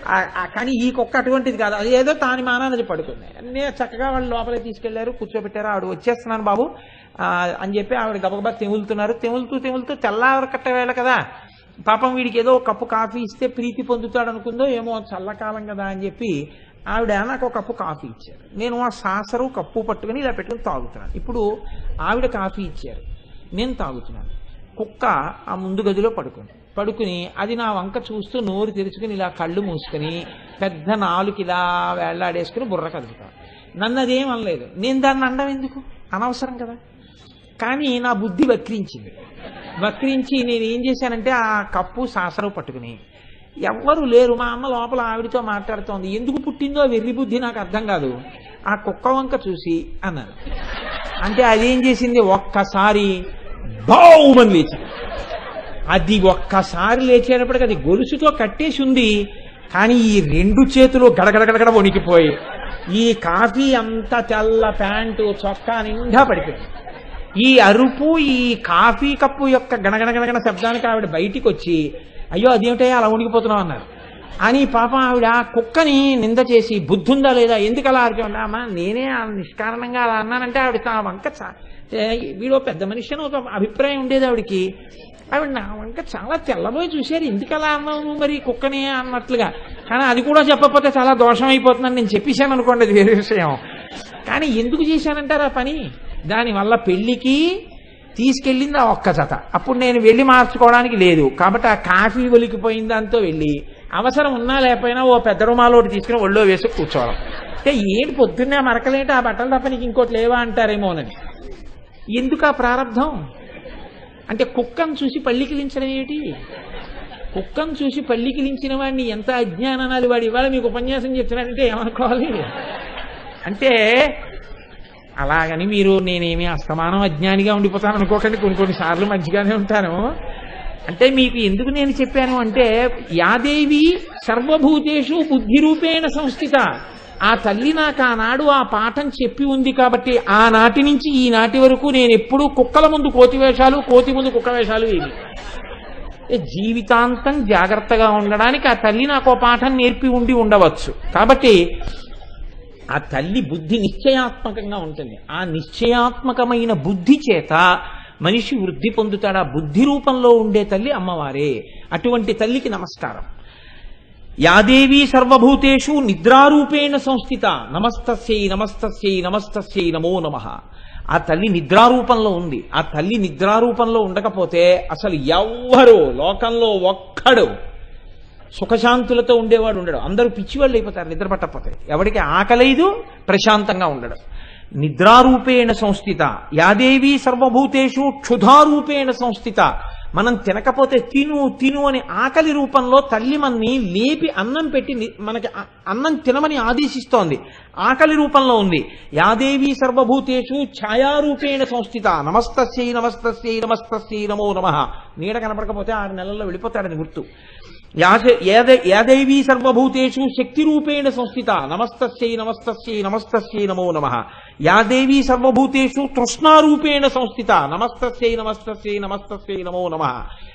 ఆ- ఆ- కానీ ఈ కుక్క అటువంటిది కాదు అది ఏదో తాని మానాన్ని పడుకుంది నేను చక్కగా వాళ్ళు లోపలికి తీసుకెళ్లారు కూర్చోబెట్టారు ఆవిడ వచ్చేస్తున్నాను బాబు ఆ, అని చెప్పి ఆవిడ గబగబా తెములుతున్నారు తెములుతూ తెములుతూ తెల్లార కట్ట వేళ కదా పాపం వీడికి ఏదో ఒక కప్పు కాఫీ ఇస్తే ప్రీతి పొందుతాడు అనుకుందో ఏమో చల్లకాలం కదా అని చెప్పి ఆవిడ నాకు ఒక కప్పు కాఫీ ఇచ్చారు నేను ఆ సాసరు కప్పు పట్టుకుని ఇలా పెట్టుకుని తాగుతున్నాను ఇప్పుడు ఆవిడ కాఫీ ఇచ్చారు నేను తాగుతున్నాను కుక్క ఆ ముందు గదిలో పడుకుంది పడుకుని అది నా వంక చూస్తూ నోరు తెరుచుకుని ఇలా కళ్ళు మూసుకుని పెద్ద నాలుగు ఇలా వేళ్లాడేసుకుని బుర్ర కదుపుతాను నన్ను అదేం అనలేదు నేను దాన్ని అండం ఎందుకు అనవసరం కదా కానీ నా బుద్ధి వక్రించింది వక్రించి నేను ఏం చేశానంటే ఆ కప్పు సాసరం పట్టుకుని ఎవ్వరు లేరు మా అమ్మ లోపల ఆవిడతో మాట్లాడుతోంది ఎందుకు పుట్టిందో ఆ వెర్రి బుద్ధి నాకు అర్థం కాదు ఆ కుక్క వంక చూసి అన్నాను అంటే అదేం చేసింది ఒక్కసారి బావుమని లేచింది అది ఒక్కసారి లేచేటప్పటికి అది గొలుసుతో కట్టేసి ఉంది కానీ ఈ రెండు చేతులు గడగడగడగడ వణికిపోయి ఈ కాఫీ అంతా తెల్ల ప్యాంటు చొక్కా నిండా పడిపోయింది ఈ అరుపు ఈ కాఫీ కప్పు యొక్క గణగణగణగణ శబ్దానికి ఆవిడ బయటికి వచ్చి అయ్యో అదేమిటయ్యా అలా వణికిపోతున్నావు అన్నారు అని పాపం ఆవిడ ఆ కుక్కని నింద చేసి బుద్ధుందా లేదా ఎందుకు అలా అరిచావు అమ్మా నేనే ఆ నిష్కారణంగా అలా అన్నానంటే ఆవిడ తా వంక చా- ఏ, వీడు ఓ పెద్ద మనిషి అని ఒక అభిప్రాయం ఉండేది ఆవిడకి ఆవిడ నా వంక చాలా తెల్లబోయి చూశారు ఎందుకు అలా అన్నావు నువ్వు మరి కుక్కని అన్నట్లుగా కానీ అది కూడా చెప్పకపోతే చాలా దోషం అయిపోతుందని నేను చెప్పేశాను అనుకోండి అది వేరే విషయం కానీ ఎందుకు చేశానంటారు ఆ పని దానివల్ల పెళ్లికి తీసుకెళ్ళింది ఆ ఒక్క జత అప్పుడు నేను వెళ్ళి మార్చుకోవడానికి లేదు కాబట్టి ఆ కాఫీ ఒలికిపోయిన దాంతో వెళ్ళి అవసరం ఉన్నా లేకపోయినా ఓ పెద్ద రుమాలోటి తీసుకుని ఒళ్ళో వేసి కూర్చోవడం అంటే ఏంటి పొద్దున్నే ఆ మరకలేంటి ఆ బట్టలు తప్ప నీకు ఇంకోటి లేవా అంటారేమోనని ఎందుకు ఆ ప్రారంధం అంటే కుక్కను చూసి పళ్ళికిలించడం ఏమిటి కుక్కను చూసి పళ్ళికిలించిన వాడిని ఎంత అజ్ఞానాలు వాడి ఇవాళ మీకు ఉపన్యాసం చెప్తున్నాడంటే ఏమనుకోవాలి అంటే అలాగని మీరు నేనేమి అస్తమానం అజ్ఞానిగా ఉండిపోతాను అనుకోకండి కొన్ని కొన్ని సార్లు మంచిగానే ఉంటాను అంటే మీకు ఎందుకు నేను చెప్పాను అంటే యాదేవి సర్వభూతేషు బుద్ధి రూపేణ సంస్థిత ఆ తల్లి నాకు ఆనాడు ఆ పాఠం చెప్పి ఉంది కాబట్టి ఆనాటి నుంచి ఈనాటి వరకు నేను ఎప్పుడూ కుక్కల ముందు కోతి వేషాలు కోతి ముందు కుక్క వేషాలు ఏమి అంటే జీవితాంతం జాగ్రత్తగా ఉండడానికి ఆ తల్లి నాకు ఓ పాఠం నేర్పి ఉండి ఉండవచ్చు కాబట్టి ఆ తల్లి బుద్ధి నిశ్చయాత్మకంగా ఉంటుంది ఆ నిశ్చయాత్మకమైన బుద్ధి చేత మనిషి వృద్ధి పొందుతాడు ఆ బుద్ధి రూపంలో ఉండే తల్లి అమ్మవారే అటువంటి తల్లికి నమస్కారం యాదేవి సర్వభూతేషు నిద్రారూపేణ సంస్థిత నమస్తస్యై నమస్తస్యై నమస్తస్యై నమో నమ ఆ తల్లి నిద్రారూపంలో ఉంది ఆ తల్లి నిద్రారూపంలో ఉండకపోతే అసలు ఎవ్వరు లోకంలో ఒక్కడు సుఖశాంతులతో ఉండేవాడు ఉండడు అందరూ పిచ్చివాళ్ళు అయిపోతారు నిద్ర పట్టకపోతే ఎవరికి ఆకలేదు ప్రశాంతంగా ఉండడు నిద్రారూపేణ సంస్థిత యాదేవి సర్వభూతేషు క్షుధారూపేణ సంస్థిత మనం తినకపోతే తిను తిను అని ఆకలి రూపంలో తల్లి మన్ని లేపి అన్నం పెట్టి ని- మనకి అ- అన్నం తినమని ఆదేశిస్తోంది ఆకలి రూపంలో ఉంది యాదేవి సర్వభూతేషు ఛాయారూపేణ సంస్థిత నమస్తస్యై నమస్తస్యై నమస్తస్యై నమో నమ నీడ కనపడకపోతే ఆరు నెలల్లో వెళ్ళిపోతాడని గుర్తు యాస- ఏద- యాదైవీ సర్వభూతేషు శక్తి రూపేణ సంస్థిత నమస్తస్యై నమస్తస్యై నమస్తస్యై నమో నమ యాదేవీ సర్వభూతేషు తృష్ణారూపేణ సంస్థిత నమస్తస్యై నమస్తస్యై నమస్తస్యై నమో నమ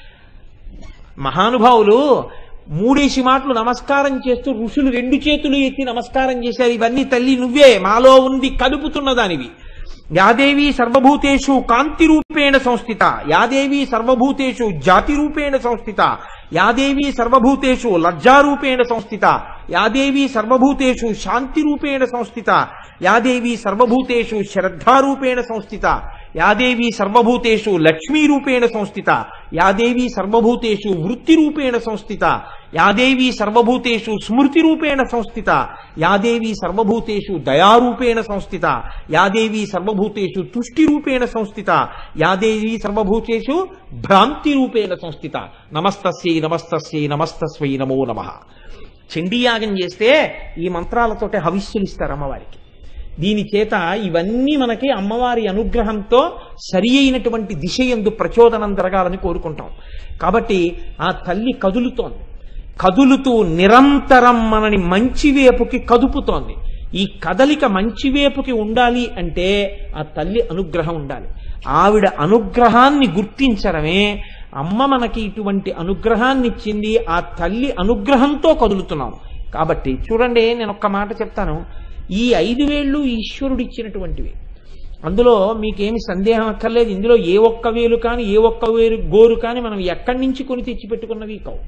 మహానుభావులు మూడేసి మాటలు నమస్కారం చేస్తూ ఋషులు రెండు చేతులు ఎత్తి నమస్కారం చేశారు ఇవన్నీ తల్లి నువ్వే మాలో ఉంది కలుపుతున్న దానివి యాదేవి సర్వభూతేషు కాంతి రూపేణ సంస్థిత యాదేవి సర్వభూతేషు జాతి రూపేణ సంస్థిత యాదేవి సర్వభూతేషు లజ్జారూపేణ సంస్థిత యాదేవి సర్వభూతేషు శాంతి రూపేణ సంస్థిత యాదేవి సర్వభూతేషు శ్రద్ధారూపేణ సంస్థిత యాదేవి సర్వభూతేషు లక్ష్మీరూపేణ సంస్థిత యాదేవి సర్వభూతేషు వృత్తిరూపేణ సంస్థిత యాదేవి సర్వభూతేషు స్మృతిరూపేణ సంస్థిత యాదేవి సర్వభూతేషు దయారూపేణ సంస్థిత యాదేవి సర్వభూతేషు తుష్టిరూపేణ సంస్థిత యాదేవి సర్వభూతేషు భ్రాంతిరూపేణ సంస్థిత నమస్తస్యై నమస్తస్యై నమస్తస్వై నమో నమ చండీయాగం చేస్తే ఈ మంత్రాలతోటి హవిస్సులు ఇస్తారు అమ్మవారికి దీని చేత ఇవన్నీ మనకి అమ్మవారి అనుగ్రహంతో సరి అయినటువంటి దిశ ఎందు ప్రచోదనం జరగాలని కోరుకుంటాం కాబట్టి ఆ తల్లి కదులుతోంది కదులుతూ నిరంతరం మనని మంచి వైపుకి కదుపుతోంది ఈ కదలిక మంచి వైపుకి ఉండాలి అంటే ఆ తల్లి అనుగ్రహం ఉండాలి ఆవిడ అనుగ్రహాన్ని గుర్తించడమే అమ్మ మనకి ఇటువంటి అనుగ్రహాన్ని ఇచ్చింది ఆ తల్లి అనుగ్రహంతో కదులుతున్నాం కాబట్టి చూడండి నేను ఒక్క మాట చెప్తాను ఈ ఐదు వేళ్ళు ఈశ్వరుడు ఇచ్చినటువంటివి అందులో మీకేమి సందేహం అక్కర్లేదు ఇందులో ఏ ఒక్క వేలు కానీ ఏ ఒక్క వేలు గోరు కానీ మనం ఎక్కడి నుంచి కొని తెచ్చిపెట్టుకున్నవి కావు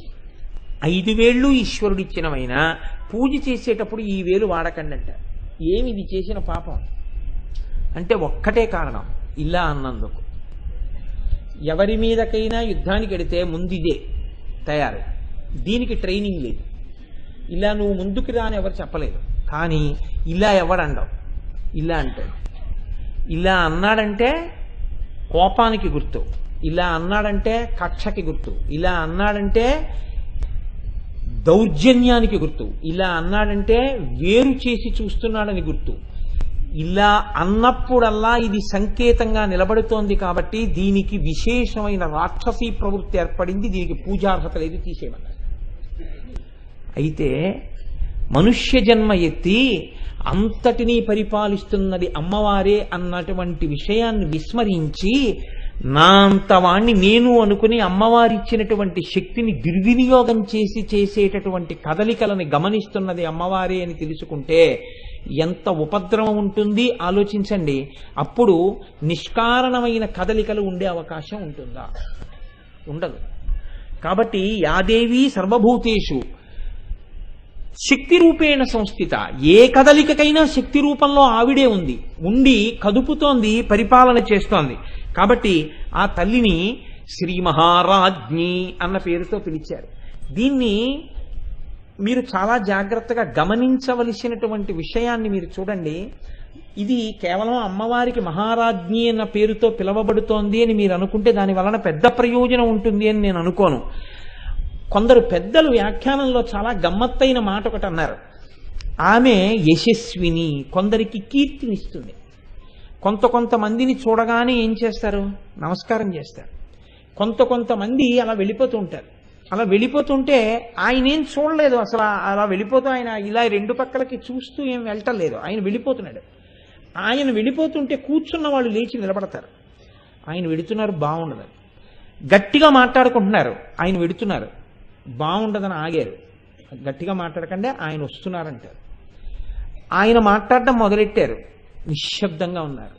ఐదు వేళ్ళు ఈశ్వరుడు ఇచ్చినవైనా పూజ చేసేటప్పుడు ఈ వేలు వాడకండి అంట ఏమి ఇది చేసిన పాపం అంటే ఒక్కటే కారణం ఇలా అన్నందుకు ఎవరి మీదకైనా యుద్ధానికి వెడితే ముందు ఇదే తయారు దీనికి ట్రైనింగ్ లేదు ఇలా నువ్వు ముందుకు రాని ఎవరు చెప్పలేదు కానీ ఇలా ఎవడండవు ఇలా అంటాడు ఇలా అన్నాడంటే కోపానికి గుర్తు ఇలా అన్నాడంటే కక్షకి గుర్తు ఇలా అన్నాడంటే దౌర్జన్యానికి గుర్తు ఇలా అన్నాడంటే వేరు చేసి చూస్తున్నాడని గుర్తు ఇలా అన్నప్పుడల్లా ఇది సంకేతంగా నిలబడుతోంది కాబట్టి దీనికి విశేషమైన రాక్షసీ ప్రవృత్తి ఏర్పడింది దీనికి పూజార్హత లేదు తీసేయమన్నారు అయితే మనుష్య జన్మ ఎత్తి అంతటినీ పరిపాలిస్తున్నది అమ్మవారే అన్నటువంటి విషయాన్ని విస్మరించి నా అంతవాణ్ణి నేను అనుకుని అమ్మవారి ఇచ్చినటువంటి శక్తిని దుర్వినియోగం చేసి చేసేటటువంటి కదలికలని గమనిస్తున్నది అమ్మవారే అని తెలుసుకుంటే ఎంత ఉపద్రవం ఉంటుంది ఆలోచించండి అప్పుడు నిష్కారణమైన కదలికలు ఉండే అవకాశం ఉంటుందా ఉండదు కాబట్టి యాదేవి సర్వభూతేషు శక్తి రూపేణ సంస్థిత ఏ కదలికకైనా శక్తి రూపంలో ఆవిడే ఉంది ఉండి కదుపుతోంది పరిపాలన చేస్తోంది కాబట్టి ఆ తల్లిని శ్రీ మహారాజ్ఞి అన్న పేరుతో పిలిచారు దీన్ని మీరు చాలా జాగ్రత్తగా గమనించవలసినటువంటి విషయాన్ని మీరు చూడండి ఇది కేవలం అమ్మవారికి మహారాజ్ఞి అన్న పేరుతో పిలవబడుతోంది అని మీరు అనుకుంటే దాని వలన పెద్ద ప్రయోజనం ఉంటుంది అని నేను అనుకోను కొందరు పెద్దలు వ్యాఖ్యానంలో చాలా గమ్మత్తైన మాట ఒకటి అన్నారు ఆమె యశస్విని కొందరికి కీర్తినిస్తుంది కొంత కొంతమందిని చూడగానే ఏం చేస్తారు నమస్కారం చేస్తారు కొంత కొంతమంది అలా వెళ్ళిపోతూ ఉంటారు అలా వెళ్ళిపోతుంటే ఆయన ఏం చూడలేదు అసలు అలా వెళ్ళిపోతూ ఆయన ఇలా రెండు పక్కలకి చూస్తూ ఏం వెళ్ళటలేదు ఆయన వెళ్ళిపోతున్నాడు ఆయన వెళ్ళిపోతుంటే కూర్చున్న వాళ్ళు లేచి నిలబడతారు ఆయన వెడుతున్నారు బాగుండదు గట్టిగా మాట్లాడుకుంటున్నారు ఆయన వెడుతున్నారు బాగుండదని ఆగారు గట్టిగా మాట్లాడకండి ఆయన వస్తున్నారంటారు ఆయన మాట్లాడడం మొదలెట్టారు నిశ్శబ్దంగా ఉన్నారు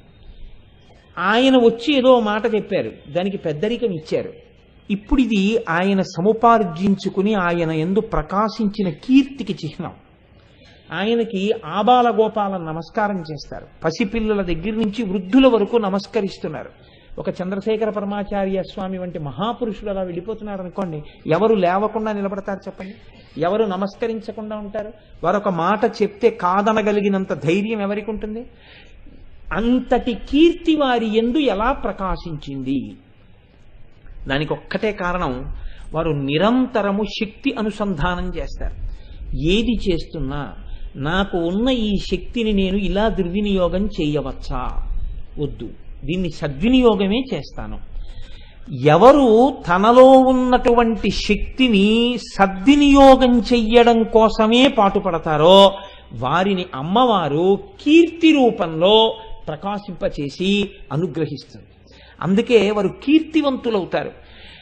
ఆయన వచ్చి ఏదో మాట చెప్పారు దానికి పెద్దరికం ఇచ్చారు ఇప్పుడు ఇది ఆయన సముపార్జించుకుని ఆయన ఎందు ప్రకాశించిన కీర్తికి చిహ్నం ఆయనకి ఆబాల గోపాలను నమస్కారం చేస్తారు పసిపిల్లల దగ్గర నుంచి వృద్ధుల వరకు నమస్కరిస్తున్నారు ఒక చంద్రశేఖర పరమాచార్య స్వామి వంటి మహాపురుషులు అలా వెళ్ళిపోతున్నారు అనుకోండి ఎవరు లేవకుండా నిలబడతారు చెప్పండి ఎవరు నమస్కరించకుండా ఉంటారు వారు ఒక మాట చెప్తే కాదనగలిగినంత ధైర్యం ఎవరికి ఉంటుంది అంతటి కీర్తి వారి ఎందు ఎలా ప్రకాశించింది దానికి ఒక్కటే కారణం వారు నిరంతరము శక్తి అనుసంధానం చేస్తారు ఏది చేస్తున్నా నాకు ఉన్న ఈ శక్తిని నేను ఇలా దుర్వినియోగం చేయవచ్చా వద్దు దీన్ని సద్వినియోగమే చేస్తాను ఎవరు తనలో ఉన్నటువంటి శక్తిని సద్వినియోగం చెయ్యడం కోసమే పాటుపడతారో వారిని అమ్మవారు కీర్తి రూపంలో ప్రకాశింపచేసి అనుగ్రహిస్తుంది అందుకే వారు కీర్తివంతులవుతారు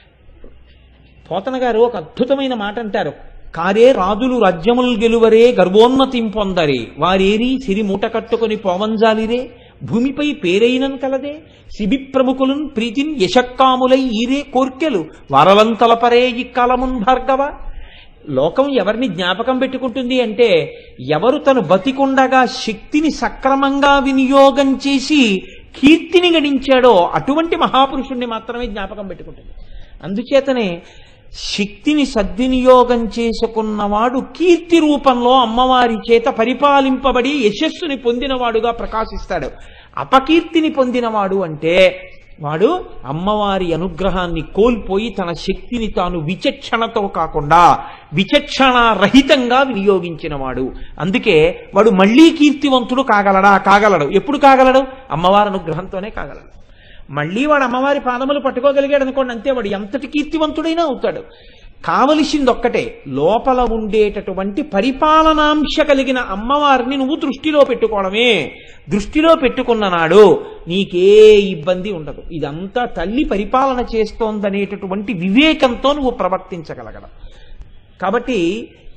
పోతన గారు ఒక అద్భుతమైన మాట అంటారు కారే రాజులు రాజ్యములు గెలువరే గర్వోన్నతిం పొందరే వారేరి సిరి మూట కట్టుకొని పోవంజాలిరే భూమిపై పేరైనన్ కలదే సిబి ప్రముఖులున్ ప్రీతిన్ యశక్కాములై ఈరే కోర్కెలు వరలంతలపరే ఇక్కలమున్ భార్గవ లోకం ఎవరిని జ్ఞాపకం పెట్టుకుంటుంది అంటే ఎవరు తను బతికుండగా శక్తిని సక్రమంగా వినియోగం చేసి కీర్తిని గడించాడో అటువంటి మహాపురుషుణ్ణి మాత్రమే జ్ఞాపకం పెట్టుకుంటుంది అందుచేతనే శక్తిని సద్వినియోగం చేసుకున్నవాడు కీర్తి రూపంలో అమ్మవారి చేత పరిపాలింపబడి యశస్సుని పొందినవాడుగా ప్రకాశిస్తాడు అపకీర్తిని పొందినవాడు అంటే వాడు అమ్మవారి అనుగ్రహాన్ని కోల్పోయి తన శక్తిని తాను విచక్షణతో కాకుండా విచక్షణ రహితంగా వినియోగించినవాడు అందుకే వాడు మళ్ళీ కీర్తివంతుడు కాగలడా కాగలడు ఎప్పుడు కాగలడు అమ్మవారి అనుగ్రహంతోనే కాగలడు మళ్ళీ వాడు అమ్మవారి పాదములు పట్టుకోగలిగాడు అనుకోండి అంతే వాడు ఎంతటి కీర్తివంతుడైనా అవుతాడు కావలసింది ఒక్కటే లోపల ఉండేటటువంటి పరిపాలనాంశ కలిగిన అమ్మవారిని నువ్వు దృష్టిలో పెట్టుకోవడమే దృష్టిలో పెట్టుకున్న నాడు నీకే ఇబ్బంది ఉండదు ఇదంతా తల్లి పరిపాలన చేస్తోందనేటటువంటి వివేకంతో నువ్వు ప్రవర్తించగలగడం కాబట్టి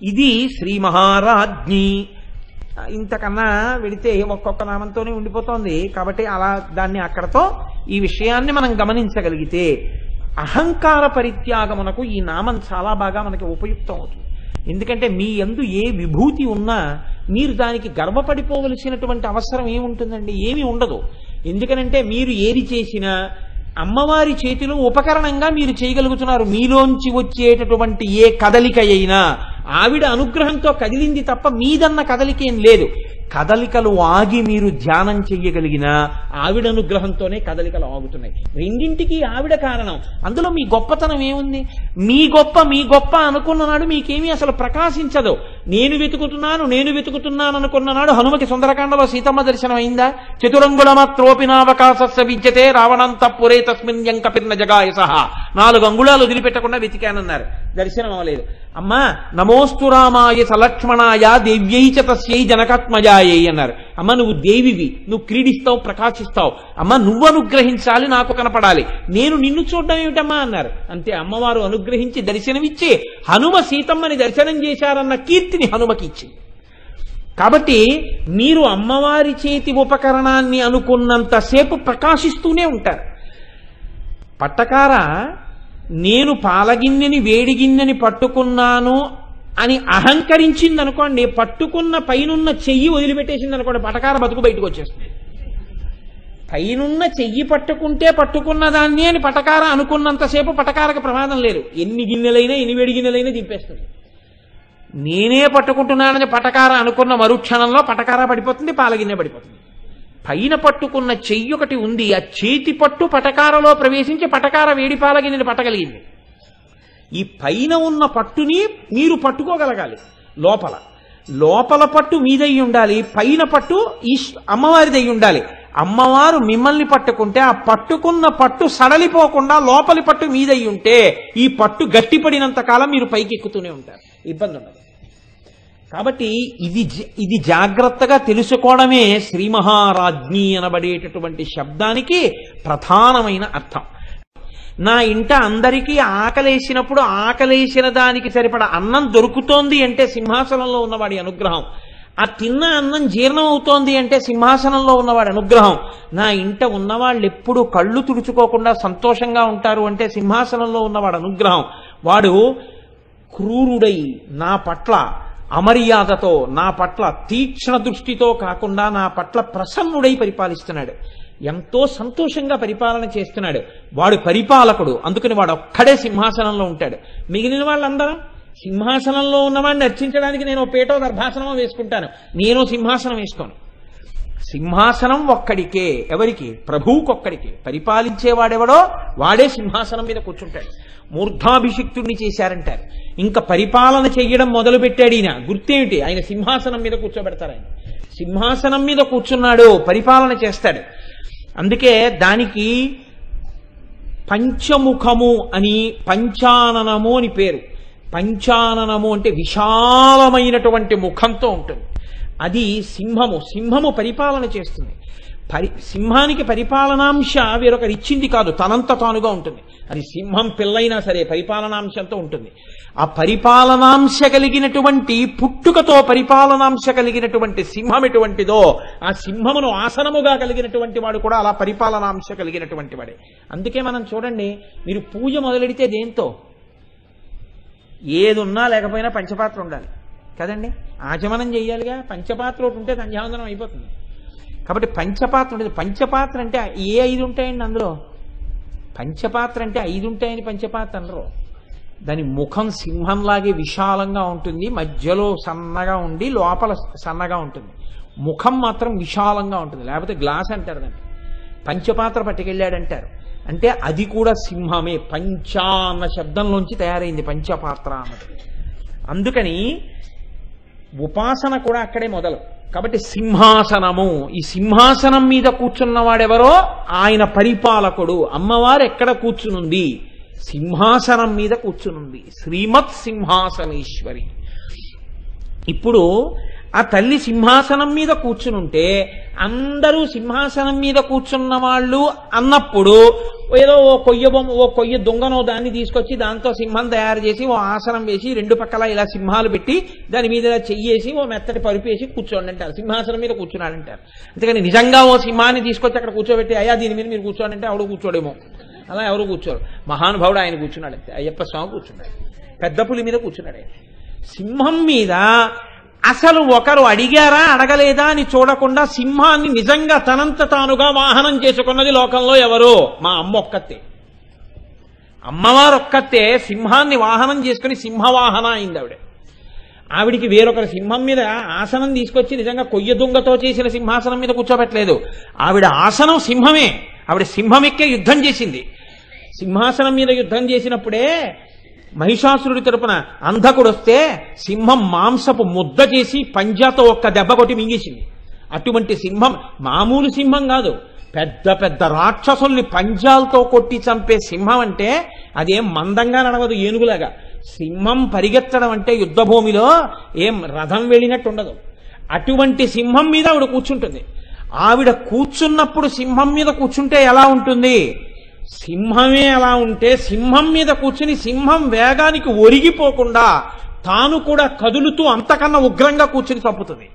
ఇది శ్రీ మహారాజ్ఞి ఇంతకన్నా వెడితే ఒక్కొక్క నామంతోనే ఉండిపోతోంది కాబట్టి అలా దాన్ని అక్కడతో ఈ విషయాన్ని మనం గమనించగలిగితే అహంకార పరిత్యాగమునకు ఈ నామం చాలా బాగా మనకి ఉపయుక్తం అవుతుంది ఎందుకంటే మీ యందు ఏ విభూతి ఉన్నా మీరు దానికి గర్వపడిపోవలసినటువంటి అవసరం ఏముంటుందండి ఏమీ ఉండదు ఎందుకనంటే మీరు ఏది చేసినా అమ్మవారి చేతిలో ఉపకరణంగా మీరు చేయగలుగుతున్నారు మీలోంచి వచ్చేటటువంటి ఏ కదలిక అయినా ఆవిడ అనుగ్రహంతో కదిలింది తప్ప మీదన్న కదలిక ఏం లేదు కదలికలు ఆగి మీరు ధ్యానం చెయ్యగలిగిన ఆవిడ అనుగ్రహంతోనే కదలికలు ఆగుతున్నాయి రెండింటికి ఆవిడ కారణం అందులో మీ గొప్పతనం ఏముంది మీ గొప్ప మీ గొప్ప అనుకున్ననాడు మీకేమీ అసలు ప్రకాశించదు నేను వెతుకుతున్నాను నేను వెతుకుతున్నాను అనుకున్ననాడు హనుమకి సుందరకాండలో సీతమ్మ దర్శనం అయిందా చతురంగుల మాత్రోపినావకాశస్య విద్యతే రావణంత పురే తస్మిన్ యంకపిర్న జగాయ సహా నాలుగు అంగుళాలు వదిలిపెట్టకుండా వెతికానన్నారు దర్శనం అవ్వలేదు అమ్మా నమోస్తు రామాయ సలక్ష్మణాయ దేవ్యై చ తస్యై జనకాత్మజాయై అన్నారు అమ్మ నువ్వు దేవివి నువ్వు క్రీడిస్తావు ప్రకాశిస్తావు అమ్మ నువ్వు అనుగ్రహించాలి నాకు కనపడాలి నేను నిన్ను చూడడం ఏమిటమ్మా అన్నారు అంతే అమ్మవారు అనుగ్రహించి దర్శనమిచ్చి హనుమ సీతమ్మని దర్శనం చేశారన్న కీర్తిని హనుమకి ఇచ్చింది కాబట్టి మీరు అమ్మవారి చేతి ఉపకరణాన్ని అనుకున్నంతసేపు ప్రకాశిస్తూనే ఉంటారు పట్టకార నేను పాలగిన్నెని వేడిగిన్నెని పట్టుకున్నాను అని అహంకరించింది అనుకోండి పట్టుకున్న పైనున్న చెయ్యి వదిలిపెట్టేసింది అనుకోండి పటకార బతుకు బయటకు వచ్చేస్తుంది పైనున్న చెయ్యి పట్టుకుంటే పట్టుకున్న దాన్ని అని పటకార అనుకున్నంతసేపు పటకారకు ప్రమాదం లేదు ఎన్ని గిన్నెలైనా ఎన్ని వేడి గిన్నెలైనా దింపేస్తుంది నేనే పట్టుకుంటున్నానని పటకార అనుకున్న మరుక్షణంలో పటకార పడిపోతుంది పాలగిన్నె పడిపోతుంది పైన పట్టుకున్న చెయ్యి ఒకటి ఉంది ఆ చేతి పట్టు పటకారలో ప్రవేశించి పటకార వేడి పాలగిన్నెని పట్టగలిగింది ఈ పైన ఉన్న పట్టుని మీరు పట్టుకోగలగాలి లోపల లోపల పట్టు మీదై ఉండాలి పైన పట్టు ఈ అమ్మవారిదై ఉండాలి అమ్మవారు మిమ్మల్ని పట్టుకుంటే ఆ పట్టుకున్న పట్టు సడలిపోకుండా లోపలి పట్టు మీదై ఉంటే ఈ పట్టు గట్టిపడినంత కాలం మీరు పైకి ఎక్కుతూనే ఉంటారు ఇబ్బంది ఉండదు కాబట్టి ఇది జ- ఇది జాగ్రత్తగా తెలుసుకోవడమే శ్రీ మహారాజ్ఞి అనబడేటటువంటి శబ్దానికి ప్రధానమైన అర్థం నా ఇంట అందరికీ ఆకలేసినప్పుడు ఆకలేసిన దానికి సరిపడ అన్నం దొరుకుతోంది అంటే సింహాసనంలో ఉన్నవాడి అనుగ్రహం ఆ తిన్న అన్నం జీర్ణం అవుతోంది అంటే సింహాసనంలో ఉన్నవాడి అనుగ్రహం నా ఇంట ఉన్నవాళ్ళు ఎప్పుడూ కళ్ళు తుడుచుకోకుండా సంతోషంగా ఉంటారు అంటే సింహాసనంలో ఉన్నవాడు అనుగ్రహం వాడు క్రూరుడై నా పట్ల అమర్యాదతో నా పట్ల తీక్ష్ణ దృష్టితో కాకుండా నా పట్ల ప్రసన్నుడై పరిపాలిస్తున్నాడు ఎంతో సంతోషంగా పరిపాలన చేస్తున్నాడు వాడు పరిపాలకుడు అందుకని వాడు ఒక్కడే సింహాసనంలో ఉంటాడు మిగిలిన వాళ్ళందరం సింహాసనంలో ఉన్నవాడిని అర్చించడానికి నేను ఓ పేటో దర్భాసనమో వేసుకుంటాను నేను సింహాసనం వేసుకోను సింహాసనం ఒక్కడికే ఎవరికి ప్రభువుకొక్కడికే పరిపాలించేవాడెవడో వాడే సింహాసనం మీద కూర్చుంటాడు మూర్ధాభిషిక్తుడిని చేశారంటారు ఇంకా పరిపాలన చెయ్యడం మొదలు పెట్టాడు ఈయన గుర్తేమిటి ఆయన సింహాసనం మీద కూర్చోబెడతారు ఆయన సింహాసనం మీద కూర్చున్నాడు పరిపాలన చేస్తాడు అందుకే దానికి పంచముఖము అని పంచాననము అని పేరు పంచాననము అంటే విశాలమైనటువంటి ముఖంతో ఉంటుంది అది సింహము సింహము పరిపాలన చేస్తుంది పరి సింహానికి పరిపాలనాంశ వేరొకరు ఇచ్చింది కాదు తనంత తానుగా ఉంటుంది అది సింహం పిల్లైనా సరే పరిపాలనాంశంతో ఉంటుంది ఆ పరిపాలనాంశ కలిగినటువంటి పుట్టుకతో పరిపాలనాంశ కలిగినటువంటి సింహం ఎటువంటిదో ఆ సింహమును ఆసనముగా కలిగినటువంటి వాడు కూడా అలా పరిపాలనాంశ కలిగినటువంటి వాడే అందుకే మనం చూడండి మీరు పూజ మొదలెడితే దేంతో ఏది ఉన్నా లేకపోయినా పంచపాత్ర ఉండాలి కదండి ఆచమనం చేయాలిగా పంచపాత్ర ఒకటి ఉంటే సంధ్యావందనం అయిపోతుంది కాబట్టి పంచపాత్ర ఉండేది పంచపాత్ర అంటే ఏ ఐదు ఉంటాయండి అందులో పంచపాత్ర అంటే ఐదు ఉంటాయని పంచపాత్ర అనరు దాని ముఖం సింహంలాగే విశాలంగా ఉంటుంది మధ్యలో సన్నగా ఉండి లోపల సన్నగా ఉంటుంది ముఖం మాత్రం విశాలంగా ఉంటుంది లేకపోతే గ్లాస్ అంటారు దాన్ని పంచపాత్ర పట్టుకెళ్ళాడంటారు అంటే అది కూడా సింహమే పంచ అన్న శబ్దంలోంచి తయారైంది పంచపాత్ర అన్నది అందుకని ఉపాసన కూడా అక్కడే మొదలు కాబట్టి సింహాసనము ఈ సింహాసనం మీద కూర్చున్నవాడెవరో ఆయన పరిపాలకుడు అమ్మవారు ఎక్కడ కూర్చునుంది సింహాసనం మీద కూర్చునుంది శ్రీమత్ సింహాసనేశ్వరి ఇప్పుడు ఆ తల్లి సింహాసనం మీద కూర్చునుంటే అందరూ సింహాసనం మీద కూర్చున్న వాళ్ళు అన్నప్పుడు ఏదో ఓ కొయ్య బొమ్మ ఓ కొయ్య దొంగనో దాన్ని తీసుకొచ్చి దాంతో సింహం తయారు చేసి ఓ ఆసనం వేసి రెండు పక్కల ఇలా సింహాలు పెట్టి దాని మీద ఇలా చెయ్యేసి ఓ మెత్తటి పరుపు వేసి కూర్చోండి అంటారు సింహాసనం మీద కూర్చున్నాడంటారు అంతేకాని నిజంగా ఓ సింహాన్ని తీసుకొచ్చి అక్కడ కూర్చోబెట్టి అయ్యా దీని మీద మీరు కూర్చోండి అంటే ఆవిడ కూర్చోడేమో అలా ఎవరు కూర్చోరు మహానుభావుడు ఆయన కూర్చున్నాడు అంతే అయ్యప్ప స్వామి కూర్చున్నాడు పెద్ద పులి మీద కూర్చున్నాడు ఆయన సింహం మీద అసలు ఒకరు అడిగారా అడగలేదా అని చూడకుండా సింహాన్ని నిజంగా తనంత తానుగా వాహనం చేసుకున్నది లోకంలో ఎవరు మా అమ్మ ఒక్కతే అమ్మవారు ఒక్కతే సింహాన్ని వాహనం చేసుకుని సింహవాహన అయింది ఆవిడ ఆవిడికి వేరొకరి సింహం మీద ఆసనం తీసుకొచ్చి నిజంగా కొయ్య దుంగతో చేసిన సింహాసనం మీద కూర్చోబెట్టలేదు ఆవిడ ఆసనం సింహమే ఆవిడ సింహం ఎక్కే యుద్ధం చేసింది సింహాసనం మీద యుద్ధం చేసినప్పుడే మహిషాసురుడి తరపున అంధకుడు వస్తే సింహం మాంసపు ముద్ద చేసి పంజాతో ఒక్క దెబ్బ కొట్టి మింగేసింది అటువంటి సింహం మామూలు సింహం కాదు పెద్ద పెద్ద రాక్షసుల్ని పంజాలతో కొట్టి చంపే సింహం అంటే అదేం మందంగా నడవదు ఏనుగులాగా సింహం పరిగెత్తడం అంటే యుద్ధభూమిలో ఏం రథం వెళ్ళినట్టు ఉండదు అటువంటి సింహం మీద ఆవిడ కూర్చుంటుంది ఆవిడ కూర్చున్నప్పుడు సింహం మీద కూర్చుంటే ఎలా ఉంటుంది సింహమే అలా ఉంటే సింహం మీద కూర్చుని సింహం వేగానికి ఒరిగిపోకుండా తాను కూడా కదులుతూ అంతకన్నా ఉగ్రంగా కూర్చుని చంపుతుంది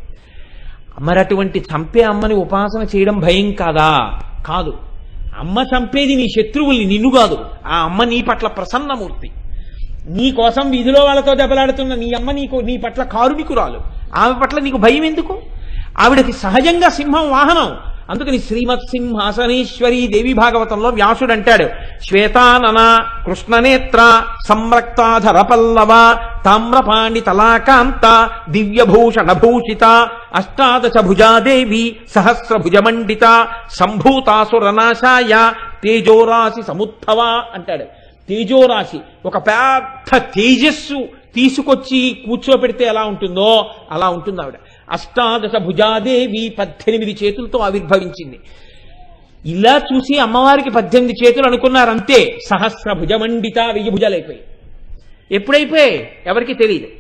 మరి అటువంటి చంపే అమ్మని ఉపాసన చేయడం భయం కాదా కాదు అమ్మ చంపేది నీ శత్రువుల్ని నిన్ను కాదు ఆ అమ్మ నీ పట్ల ప్రసన్నమూర్తి నీ కోసం వీధిలో వాళ్ళతో దెబ్బలాడుతున్న నీ అమ్మ నీకు నీ పట్ల కారుణికురాలు ఆమె పట్ల నీకు భయం ఎందుకు ఆవిడకి సహజంగా సింహం వాహనం అందుకని శ్రీమత్ సింహాసనేశ్వరి దేవి భాగవతంలో వ్యాసుడు అంటాడు శ్వేతానన కృష్ణనేత్ర సంరక్తాధర పల్లవ తామ్రపాణి తలాకాంత దివ్యభూషణ భూషిత అష్టాదశ భుజాదేవి సహస్ర భుజమండిత సంభూతాసురనాశాయ తేజోరాశి సముద్భవ అంటాడు తేజోరాశి ఒక పెద్ద తేజస్సు తీసుకొచ్చి కూర్చోపెడితే ఎలా ఉంటుందో అలా ఉంటుంది ఆవిడ అష్టాదశ భుజాదేవి పద్దెనిమిది చేతులతో ఆవిర్భవించింది ఇలా చూసి అమ్మవారికి పద్దెనిమిది చేతులు అనుకున్నారంతే సహస్ర భుజమండిత వెయ్యి భుజాలైపోయి ఎప్పుడైపోయాయి ఎవరికి తెలియదు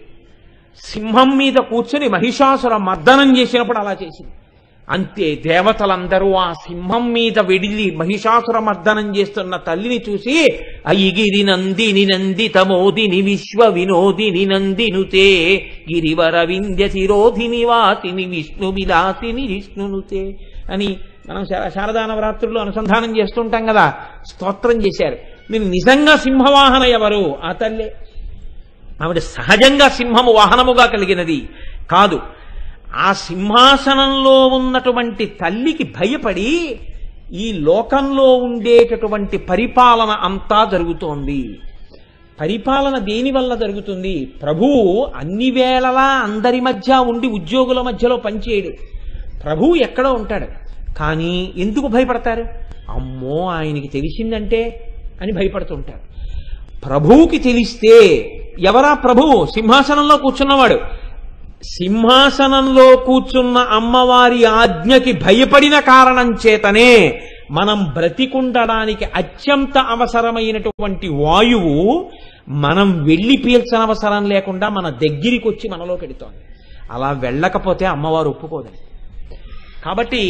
సింహం మీద కూర్చొని మహిషాసుర మర్దనం చేసినప్పుడు అలా చేసింది అంతే దేవతలందరూ ఆ సింహం మీద వెడిలి మహిషాసుర మర్దనం చేస్తున్న తల్లిని చూసి అయిగిరి నందిని నందితమోదిని విశ్వ వినోదిని నందినుతే గిరివర వింధ్య శిరోధిని వాసిని విష్ణు విలాసిని విష్ణునుతే అని మనం శా- శారదా నవరాత్రుల్లో అనుసంధానం చేస్తుంటాం కదా స్తోత్రం చేశారు మీరు నిజంగా సింహవాహన ఎవరు ఆ తల్లే ఆవిడ సహజంగా సింహము వాహనముగా కలిగినది కాదు ఆ సింహాసనంలో ఉన్నటువంటి తల్లికి భయపడి ఈ లోకంలో ఉండేటటువంటి పరిపాలన అంతా జరుగుతోంది పరిపాలన దేని వల్ల జరుగుతుంది ప్రభువు అన్ని వేళలా అందరి మధ్య ఉండి ఉద్యోగుల మధ్యలో పనిచేయడు ప్రభువు ఎక్కడో ఉంటాడు కానీ ఎందుకు భయపడతారు అమ్మో ఆయనకి తెలిసిందంటే అని భయపడుతుంటారు ప్రభువుకి తెలిస్తే ఎవరా ప్రభువు సింహాసనంలో కూర్చున్నవాడు సింహాసనంలో కూర్చున్న అమ్మవారి ఆజ్ఞకి భయపడిన కారణం చేతనే మనం బ్రతికుండడానికి అత్యంత అవసరమైనటువంటి వాయువు మనం వెళ్ళి పీల్చనవసరం లేకుండా మన దగ్గరికి వచ్చి మనలో పెడుతోంది అలా వెళ్ళకపోతే అమ్మవారు ఒప్పుకోదని కాబట్టి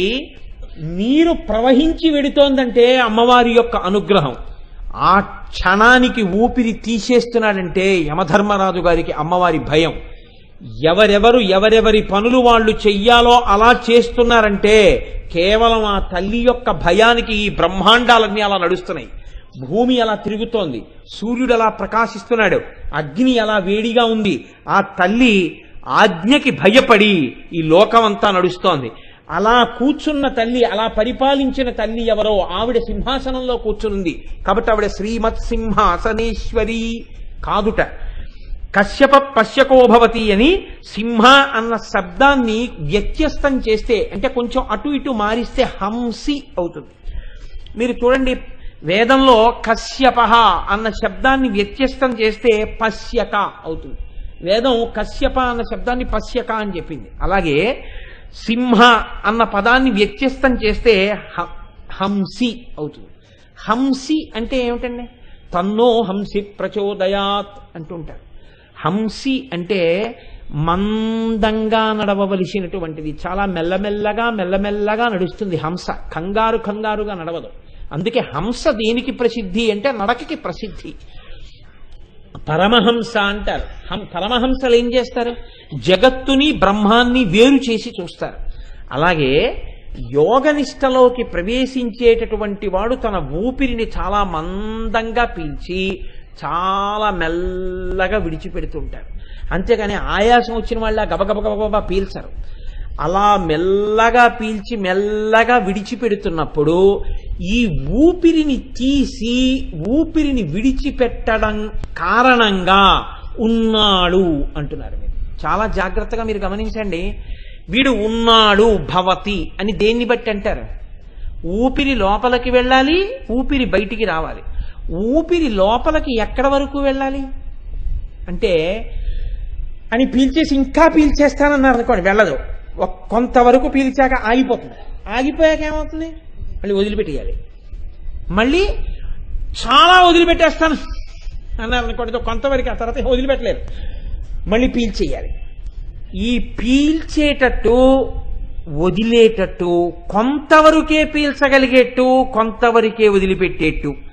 నీరు ప్రవహించి వెడుతోందంటే అమ్మవారి యొక్క అనుగ్రహం ఆ క్షణానికి ఊపిరి తీసేస్తున్నాడంటే యమధర్మరాజు గారికి అమ్మవారి భయం ఎవరెవరు ఎవరెవరి పనులు వాళ్ళు చెయ్యాలో అలా చేస్తున్నారంటే కేవలం ఆ తల్లి యొక్క భయానికి ఈ బ్రహ్మాండాలన్నీ అలా నడుస్తున్నాయి భూమి అలా తిరుగుతోంది సూర్యుడు అలా ప్రకాశిస్తున్నాడు అగ్ని అలా వేడిగా ఉంది ఆ తల్లి ఆజ్ఞకి భయపడి ఈ లోకమంతా నడుస్తోంది అలా కూర్చున్న తల్లి అలా పరిపాలించిన తల్లి ఎవరో ఆవిడ సింహాసనంలో కూర్చునుంది కాబట్టి ఆవిడ శ్రీమత్ సింహాసనేశ్వరి కాదుట కశ్యప పశ్యకోభవతి అని సింహ అన్న శబ్దాన్ని వ్యత్యస్తం చేస్తే అంటే కొంచెం అటు ఇటు మారిస్తే హంసి అవుతుంది మీరు చూడండి వేదంలో కశ్యప అన్న శబ్దాన్ని వ్యత్యస్తం చేస్తే పశ్యక అవుతుంది వేదం కశ్యప అన్న శబ్దాన్ని పశ్యక అని చెప్పింది అలాగే సింహ అన్న పదాన్ని వ్యత్యస్తం చేస్తే హ- హంసి అవుతుంది హంసి అంటే ఏమిటండి తన్నో హంసి ప్రచోదయాత్ అంటుంటారు హంసి అంటే మందంగా నడవవలసినటువంటిది చాలా మెల్లమెల్లగా మెల్లమెల్లగా నడుస్తుంది హంస కంగారు కంగారుగా నడవదు అందుకే హంస దేనికి ప్రసిద్ధి అంటే నడకకి ప్రసిద్ధి పరమహంస అంటారు హం పరమహంసలు ఏం చేస్తారు జగత్తుని బ్రహ్మాన్ని వేరు చేసి చూస్తారు అలాగే యోగనిష్టలోకి ప్రవేశించేటటువంటి వాడు తన ఊపిరిని చాలా మందంగా పీల్చి చాలా మెల్లగా విడిచిపెడుతుంటారు అంతేగాని ఆయాసం వచ్చిన వాళ్ళ గబగబ గబగబా పీల్చరు అలా మెల్లగా పీల్చి మెల్లగా విడిచిపెడుతున్నప్పుడు ఈ ఊపిరిని తీసి ఊపిరిని విడిచిపెట్టడం కారణంగా ఉన్నాడు అంటున్నారు మీరు చాలా జాగ్రత్తగా మీరు గమనించండి వీడు ఉన్నాడు భవతి అని దేన్ని బట్టి అంటారు ఊపిరి లోపలికి వెళ్ళాలి ఊపిరి బయటికి రావాలి ఊపిరి లోపలికి ఎక్కడ వరకు వెళ్ళాలి అంటే అని పీల్చేసి ఇంకా పీల్చేస్తానన్నారు అనుకోండి వెళ్ళదు ఒక కొంతవరకు పీల్చాక ఆగిపోతుంది ఆగిపోయాక ఏమవుతుంది మళ్ళీ వదిలిపెట్టేయాలి మళ్ళీ చాలా వదిలిపెట్టేస్తాను అన్నారు అనుకోండి కొంతవరకు ఆ తర్వాత వదిలిపెట్టలేరు మళ్ళీ పీల్చేయాలి ఈ పీల్చేటట్టు వదిలేటట్టు కొంతవరకే పీల్చగలిగేట్టు కొంతవరకే వదిలిపెట్టేట్టు